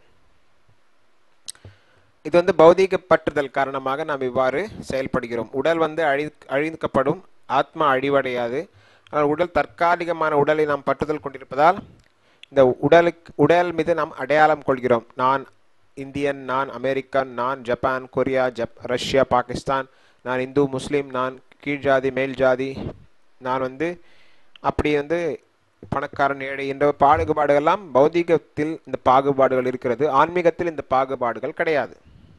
இது வந்து பௌதீக பற்றுதல் காரணமாக நாம் இவ்வாறு செயல்படுகிறோம் உடல் வந்து அழி அழிக்கப்படும் ஆத்மா அழிவடையாது ஆனால் உடல் தற்காலிகமான உடலை நாம் பற்றுதல் கொண்டிருப்பதால் இந்த உடலுக்கு உடல் மீது நாம் அடையாளம் கொள்கிறோம் நான் இந்தியன் நான் அமெரிக்கன் நான் ஜப்பான் கொரியா ஜப் ரஷ்யா பாகிஸ்தான் நான் இந்து முஸ்லீம் நான் கீழ் ஜாதி மேல் ஜாதி நான் வந்து அப்படி வந்து பணக்காரன் ஏழை என்ற பாகுபாடுகள்லாம் பௌதீகத்தில் இந்த பாகுபாடுகள் இருக்கிறது ஆன்மீகத்தில் இந்த பாகுபாடுகள் கிடையாது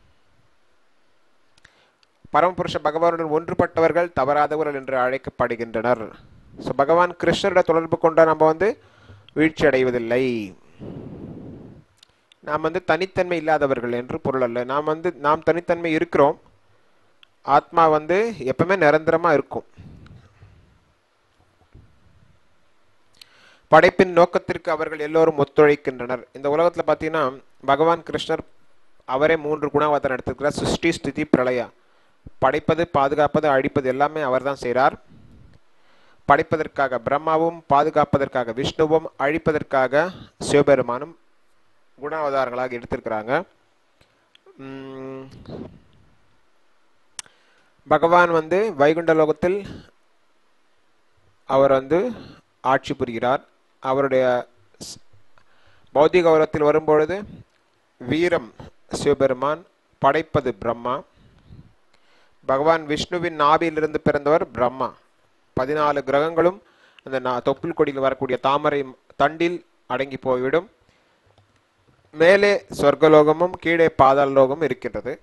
பரமபுருஷ பகவானுடன் ஒன்றுபட்டவர்கள் தவறாதவர்கள் என்று அழைக்கப்படுகின்றனர் ஸோ பகவான் கிருஷ்ணரோட தொடர்பு கொண்ட நம்ம வந்து வீழ்ச்சி அடைவதில்லை நாம் வந்து தனித்தன்மை இல்லாதவர்கள் என்று பொருள் அல்ல நாம் வந்து நாம் தனித்தன்மை இருக்கிறோம் ஆத்மா வந்து எப்பவுமே நிரந்தரமா இருக்கும் படைப்பின் நோக்கத்திற்கு அவர்கள் எல்லோரும் ஒத்துழைக்கின்றனர் இந்த உலகத்துல பார்த்தீங்கன்னா பகவான் கிருஷ்ணர் அவரே மூன்று குணாவதாரம் எடுத்திருக்கிறார் சிருஷ்டி ஸ்திதி பிரளயா படைப்பது பாதுகாப்பது அழிப்பது எல்லாமே அவர்தான் செய்கிறார் படைப்பதற்காக பிரம்மாவும் பாதுகாப்பதற்காக விஷ்ணுவும் அழிப்பதற்காக சிவபெருமானும் குணாவதாரங்களாக எடுத்திருக்கிறாங்க உம், பகவான் வந்து வைகுண்ட லோகத்தில் அவர் வந்து ஆட்சி புரிகிறார் அவருடைய ஸ்- பௌதிக உலகத்தில் வரும்பொழுது வீரம் சிவபெருமான் படைப்பது பிரம்மா பகவான் விஷ்ணுவின் நாபியிலிருந்து பிறந்தவர் பிரம்மா பதினாலு கிரகங்களும் அந்த நா- தொப்புள் கொடியில் வரக்கூடிய தாமரை தண்டில் அடங்கி போய்விடும் மேலே சொர்க்கலோகமும் கீழே பாதாள லோகமும் இருக்கின்றது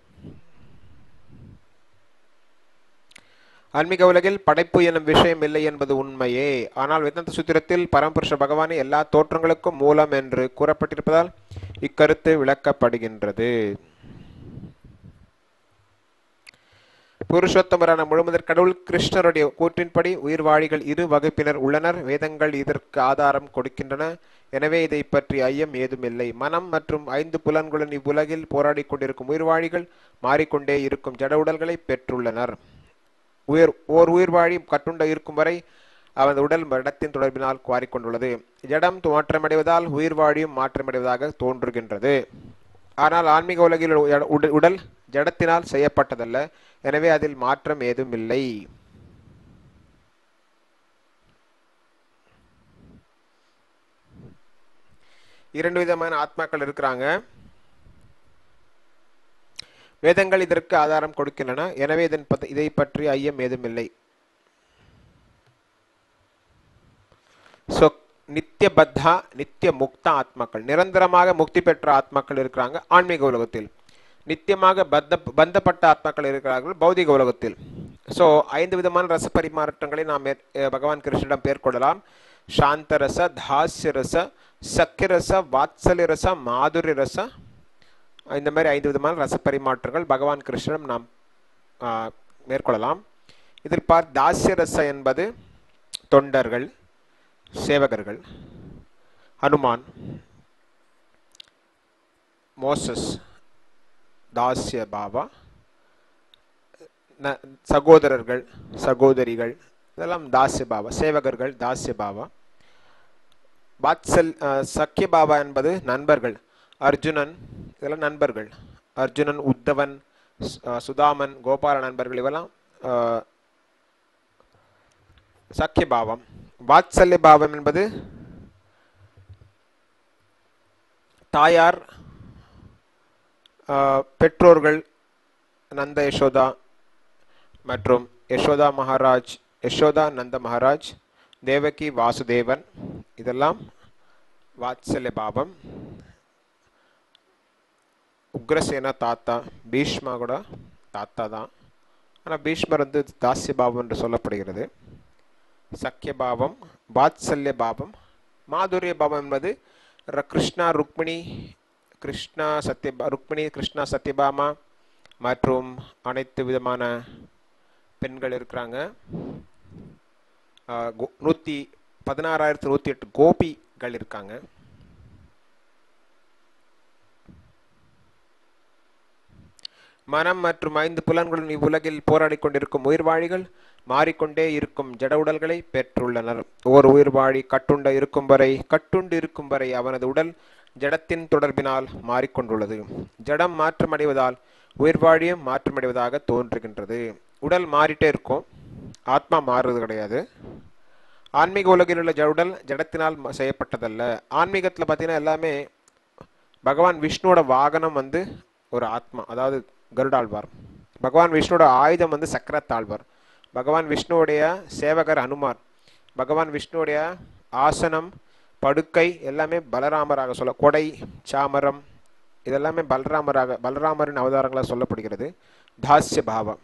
ஆன்மீக உலகில் படைப்பு எனும் விஷயம் இல்லை என்பது உண்மையே ஆனால் வேதாந்த சூத்திரத்தில் பரமபுருஷ பகவானே எல்லா தோற்றங்களுக்கும் மூலம் என்று கூறப்பட்டிருப்பதால் இக்கருத்து விளக்கப்படுகின்றது புருஷோத்தமரான முழுமுதற் கடவுள் கிருஷ்ணருடைய கூற்றின்படி உயிர்வாழிகள் இரு வகுப்பினர் உள்ளனர் வேதங்கள் இதற்கு ஆதாரம் கொடுக்கின்றன எனவே இதை பற்றி ஐயம் ஏதுமில்லை மனம் மற்றும் ஐந்து புலன்களுடன் இவ்வுலகில் போராடிக் கொண்டிருக்கும் உயிர்வாழிகள் மாறிக்கொண்டே இருக்கும் ஜட உடல்களை பெற்றுள்ளனர் உயிர் ஓர் உயிர்வாழி கட்டுண்ட இருக்கும் வரை அவன் உடல் மடத்தின் தொடர்பினால் குவாரிக்கொண்டுள்ளது ஜடம் மாற்றமடைவதால் உயிர்வாழியும் மாற்றமடைவதாக தோன்றுகின்றது ஆனால் ஆன்மீக உலகில் உட- உட- உடல் ஜடத்தினால் செய்யப்பட்டதல்ல எனவே அதில் மாற்றம் ஏதும் இல்லை இரண்டு விதமான ஆத்மாக்கள் இருக்கிறாங்க வேதங்கள் இதற்கு ஆதாரம் கொடுக்கின்றன எனவே இதன் பத்தி- இதை பற்றி ஐயம் ஏதுமில்லை ஸோ நித்திய பத்தா நித்திய முக்த ஆத்மாக்கள் நிரந்தரமாக முக்தி பெற்ற ஆத்மாக்கள் இருக்கிறாங்க ஆன்மீக உலகத்தில் நித்தியமாக பத்த பந்தப்பட்ட ஆத்மாக்கள் இருக்கிறார்கள் பௌதிக உலகத்தில் ஸோ ஐந்து விதமான ரச பரிமாற்றங்களை நாம் மேற்- அஹ் பகவான் கிருஷ்ணனிடம் பேர்கொள்ளலாம் சாந்த ரச தாஸ்ய ரச சக்கிய ரச வாத்சல்ய ரச மாதுரி ரச இந்த மாதிரி ஐந்து விதமான ரச பரிமாற்றங்கள் பகவான் கிருஷ்ணனிடம் நாம் ஆ, மேற்கொள்ளலாம் இதில் பார் தாஸ்ய ரச என்பது தொண்டர்கள் சேவகர்கள் ஹனுமான் மோசஸ் தாஸ்ய பாபா ந- சகோதரர்கள் சகோதரிகள் இதெல்லாம் தாஸ்ய பாபா சேவகர்கள் தாஸ்ய பாபா வாத்சல் அஹ், சக்கிய பாபா என்பது நண்பர்கள் அர்ஜுனன் இதெல்லாம் நண்பர்கள் அர்ஜுனன் உத்தவன் சு- அஹ், சுதாமன் கோபால நண்பர்கள் இவெல்லாம் அஹ், சக்கிய பாவம் வாத்சல்ய பாவம் என்பது தாயார் ஆஹ், பெற்றோர்கள் நந்த யசோதா மற்றும் யசோதா மகாராஜ் யசோதா நந்த மகாராஜ் தேவகி வாசுதேவன் இதெல்லாம் வாத்சல்ய பாவம் உக்ரசேனா தாத்தா பீஷ்மா கூட தாத்தா தான் ஆனால் பீஷ்மர் வந்து தாஸ்ய பாவம் என்று சொல்லப்படுகிறது சக்கிய பாவம் வாத்சல்ய பாவம் மாதுரிய பாவம் என்பது ர- கிருஷ்ணா ருக்மிணி கிருஷ்ணா சத்ய ருக்மிணி கிருஷ்ணா சத்யபாமா மற்றும் அனைத்து விதமான பெண்கள் இருக்கிறாங்க ஆஹ் கோ- நூற்றி பதினாறாயிரத்தி நூற்றி எட்டு கோபிகள் இருக்காங்க மனம் மற்றும் ஐந்து புலன்களுடன் இவ்வுலகில் போராடிக் கொண்டிருக்கும் உயிர்வாழிகள் மாறிக்கொண்டே இருக்கும் ஜட உடல்களை பெற்றுள்ளனர் ஓர் உயிர்வாழி கட்டுண்ட இருக்கும் வரை கட்டுண்டு இருக்கும் வரை அவனது உடல் ஜடத்தின் தொடர்பினால் மாறிக்கொண்டுள்ளது ஜடம் மாற்றமடைவதால் உயிர்வாழியும் மாற்றமடைவதாக தோன்றுகின்றது உடல் மாறிட்டே இருக்கும் ஆத்மா மாறுறது கிடையாது ஆன்மீக உலகில் உள்ள ஜ- உடல் ஜடத்தினால் ம- செய்யப்பட்டதல்ல ஆன்மீகத்தில் பார்த்தீங்கன்னா எல்லாமே பகவான் விஷ்ணுவோட வாகனம் வந்து ஒரு ஆத்மா அதாவது கருடாழ்வார் பகவான் விஷ்ணுவோட ஆயுதம் வந்து சக்கரத்தாழ்வார் பகவான் விஷ்ணுவுடைய சேவகர் அனுமார் பகவான் விஷ்ணுவுடைய ஆசனம் படுக்கை எல்லாமே பலராமராக சொல்ல கொடை சாமரம் இதெல்லாமே பலராமராக பலராமரின் அவதாரங்களாக சொல்லப்படுகிறது தாஸ்ய பாவம்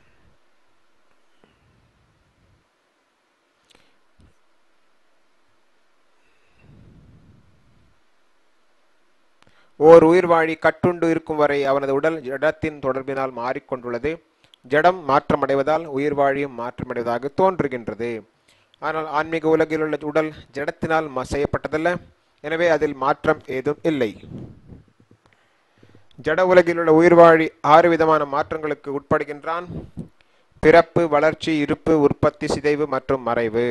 ஓர் உயிர்வாழி கட்டுண்டு இருக்கும் வரை அவனது உடல் ஜடத்தின் தொடர்பினால் மாறிக்கொண்டுள்ளது ஜடம் மாற்றமடைவதால் உயிர்வாழியும் மாற்றமடைவதாக தோன்றுகின்றது ஆனால் ஆன்மீக உலகில் உள்ள உடல் ஜடத்தினால் ம- செய்யப்பட்டதல்ல எனவே அதில் மாற்றம் ஏதும் இல்லை ஜட உலகில் உள்ள உயிர்வாழி ஆறு விதமான மாற்றங்களுக்கு உட்படுகின்றான் பிறப்பு வளர்ச்சி இருப்பு உற்பத்தி சிதைவு மற்றும் மறைவு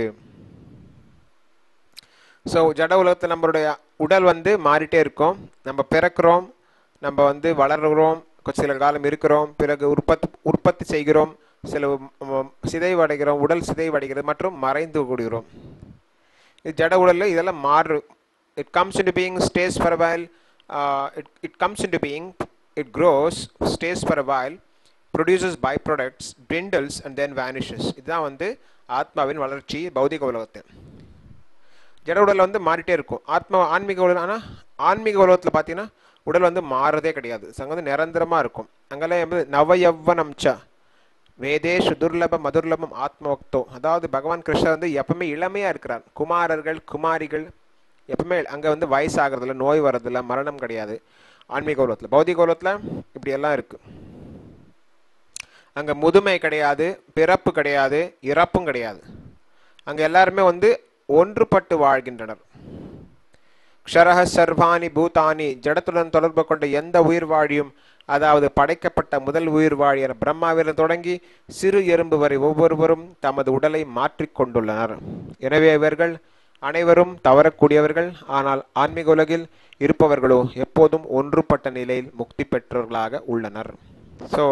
ஸோ ஜட உலகத்தில் நம்மளுடைய உடல் வந்து மாறிட்டே இருக்கும் நம்ம பிறக்கிறோம் நம்ம வந்து வளர்கிறோம் கொஞ்ச சில காலம் இருக்கிறோம் பிறகு உற்பத்தி உற்பத்தி செய்கிறோம் சில ம், சிதைவடைகிறோம் உடல் சிதைவடைகிறது மற்றும் மறைந்து கூடுகிறோம் இது ஜட உடலில் இதெல்லாம் மாறு it comes into being stays for while it it comes into being it grows stays for while produces byproducts dwindles and then vanishes இதுதான் வந்து ஆத்மாவின் வளர்ச்சி பௌதிக உலகத்தில் ஜட உடல் வந்து மாறிட்டே இருக்கும் ஆத்மா ஆன்மீக உடல் ஆனால் ஆன்மீக உலகத்தில் பார்த்தீங்கன்னா உடல் வந்து மாறுறதே கிடையாது அங்கே வந்து நிரந்தரமாக இருக்கும் அங்கெல்லாம் வந்து நவயவ்வனம் ச வேதேஷு துர்லபம் மதுர்லபம் ஆத்மவக்தோ அதாவது பகவான் கிருஷ்ணர் வந்து எப்பவுமே இளமையாக இருக்கிறார் குமாரர்கள் குமாரிகள் எப்பவுமே அங்கே வந்து வயசாகிறதில்ல நோய் வர்றதில்ல மரணம் கிடையாது ஆன்மீக உலகத்தில் பௌதிக உலகத்தில் இப்படி எல்லாம் இருக்கு அங்கே முதுமை கிடையாது பிறப்பு கிடையாது இறப்பும் கிடையாது அங்கே எல்லாருமே வந்து ஒன்றுபட்டு வாழ்கின்றனர் க்ஷரஹ சர்வாணி பூதானி ஜடத்துடன் தொடர்பு கொண்ட எந்த உயிர் வாழியும் அதாவது படைக்கப்பட்ட முதல் உயிர் வாழியர் பிரம்மாவிலிருந்து தொடங்கி சிறு எறும்பு வரை ஒவ்வொருவரும் தமது உடலை மாற்றிக் கொண்டுள்ளனர் எனவே இவர்கள் அனைவரும் தவறக்கூடியவர்கள் ஆனால் ஆன்மீக உலகில் இருப்பவர்களோ எப்போதும் ஒன்றுபட்ட நிலையில் முக்தி பெற்றவர்களாக உள்ளனர் ஸோ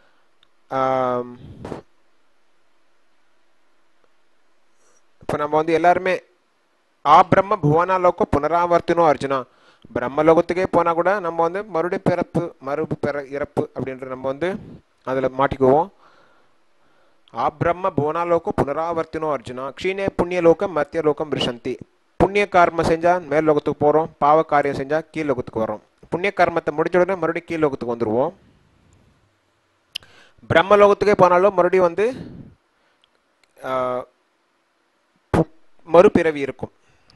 இப்போ நம்ம வந்து எல்லாருமே ஆ பிரம்ம புவனாலோக புனராவர்த்தினோ அர்ஜுனா பிரம்மலோகத்துக்கே போனால் கூட நம்ம வந்து மறுபடியும் பிறப்பு மறு பிற இறப்பு அப்படின்ற நம்ம வந்து அதில் மாட்டிக்குவோம் ஆ பிரம்ம புவனாலோக புனராவர்த்தினோ அர்ஜுனா க்ஷீணே புண்ணிய லோகம் மத்திய லோகம் ரிஷந்தி புண்ணிய கர்மம் செஞ்சால் மேல் லோகத்துக்கு போகிறோம் பாவ காரியம் செஞ்சால் கீழ் லோகத்துக்கு வரோம் புண்ணிய கர்மத்தை முடிஞ்ச உடனே மறுபடியும் கீழ் லோகத்துக்கு வந்துடுவோம் பிரம்மலோகத்துக்கே போனாலும் மறுபடியும் வந்து ஆஹ், பு- மறுபிறவி இருக்கும்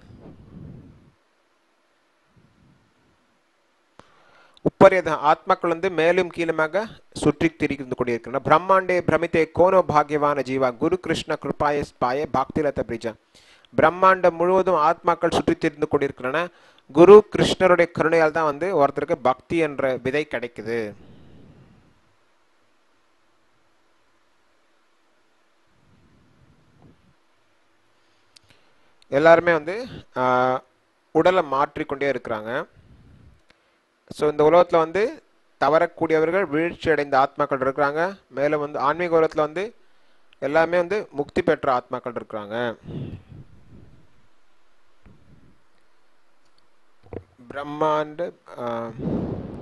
உப்பரியத ஆத்மாக்கள் வந்து மேலும் கீழுமாக சுற்றி திரிந்து கொண்டிருக்கின்றன பிரம்மாண்டே பிரமித்தே கோனோ பாக்யவான ஜீவா குரு கிருஷ்ண கிருபாய ஸ்பாய பாக்திலத பிரிஜா பிரம்மாண்டம் முழுவதும் ஆத்மாக்கள் சுற்றி திரிந்து கொண்டிருக்கின்றன குரு கிருஷ்ணருடைய கருணையால் தான் வந்து ஒருத்தருக்கு பக்தி என்ற விதை கிடைக்குது எல்லாருமே வந்து ஆஹ், உடலை மாற்றிக்கொண்டே இருக்கிறாங்க ஸோ இந்த உலகத்தில் வந்து தவறக்கூடியவர்கள் வீழ்ச்சி அடைந்த ஆத்மாக்கள் இருக்கிறாங்க மேலும் வந்து ஆன்மீக உலகத்தில் வந்து எல்லாமே வந்து முக்தி பெற்ற ஆத்மாக்கள் இருக்கிறாங்க பிரம்மாண்ட ஆஹ்,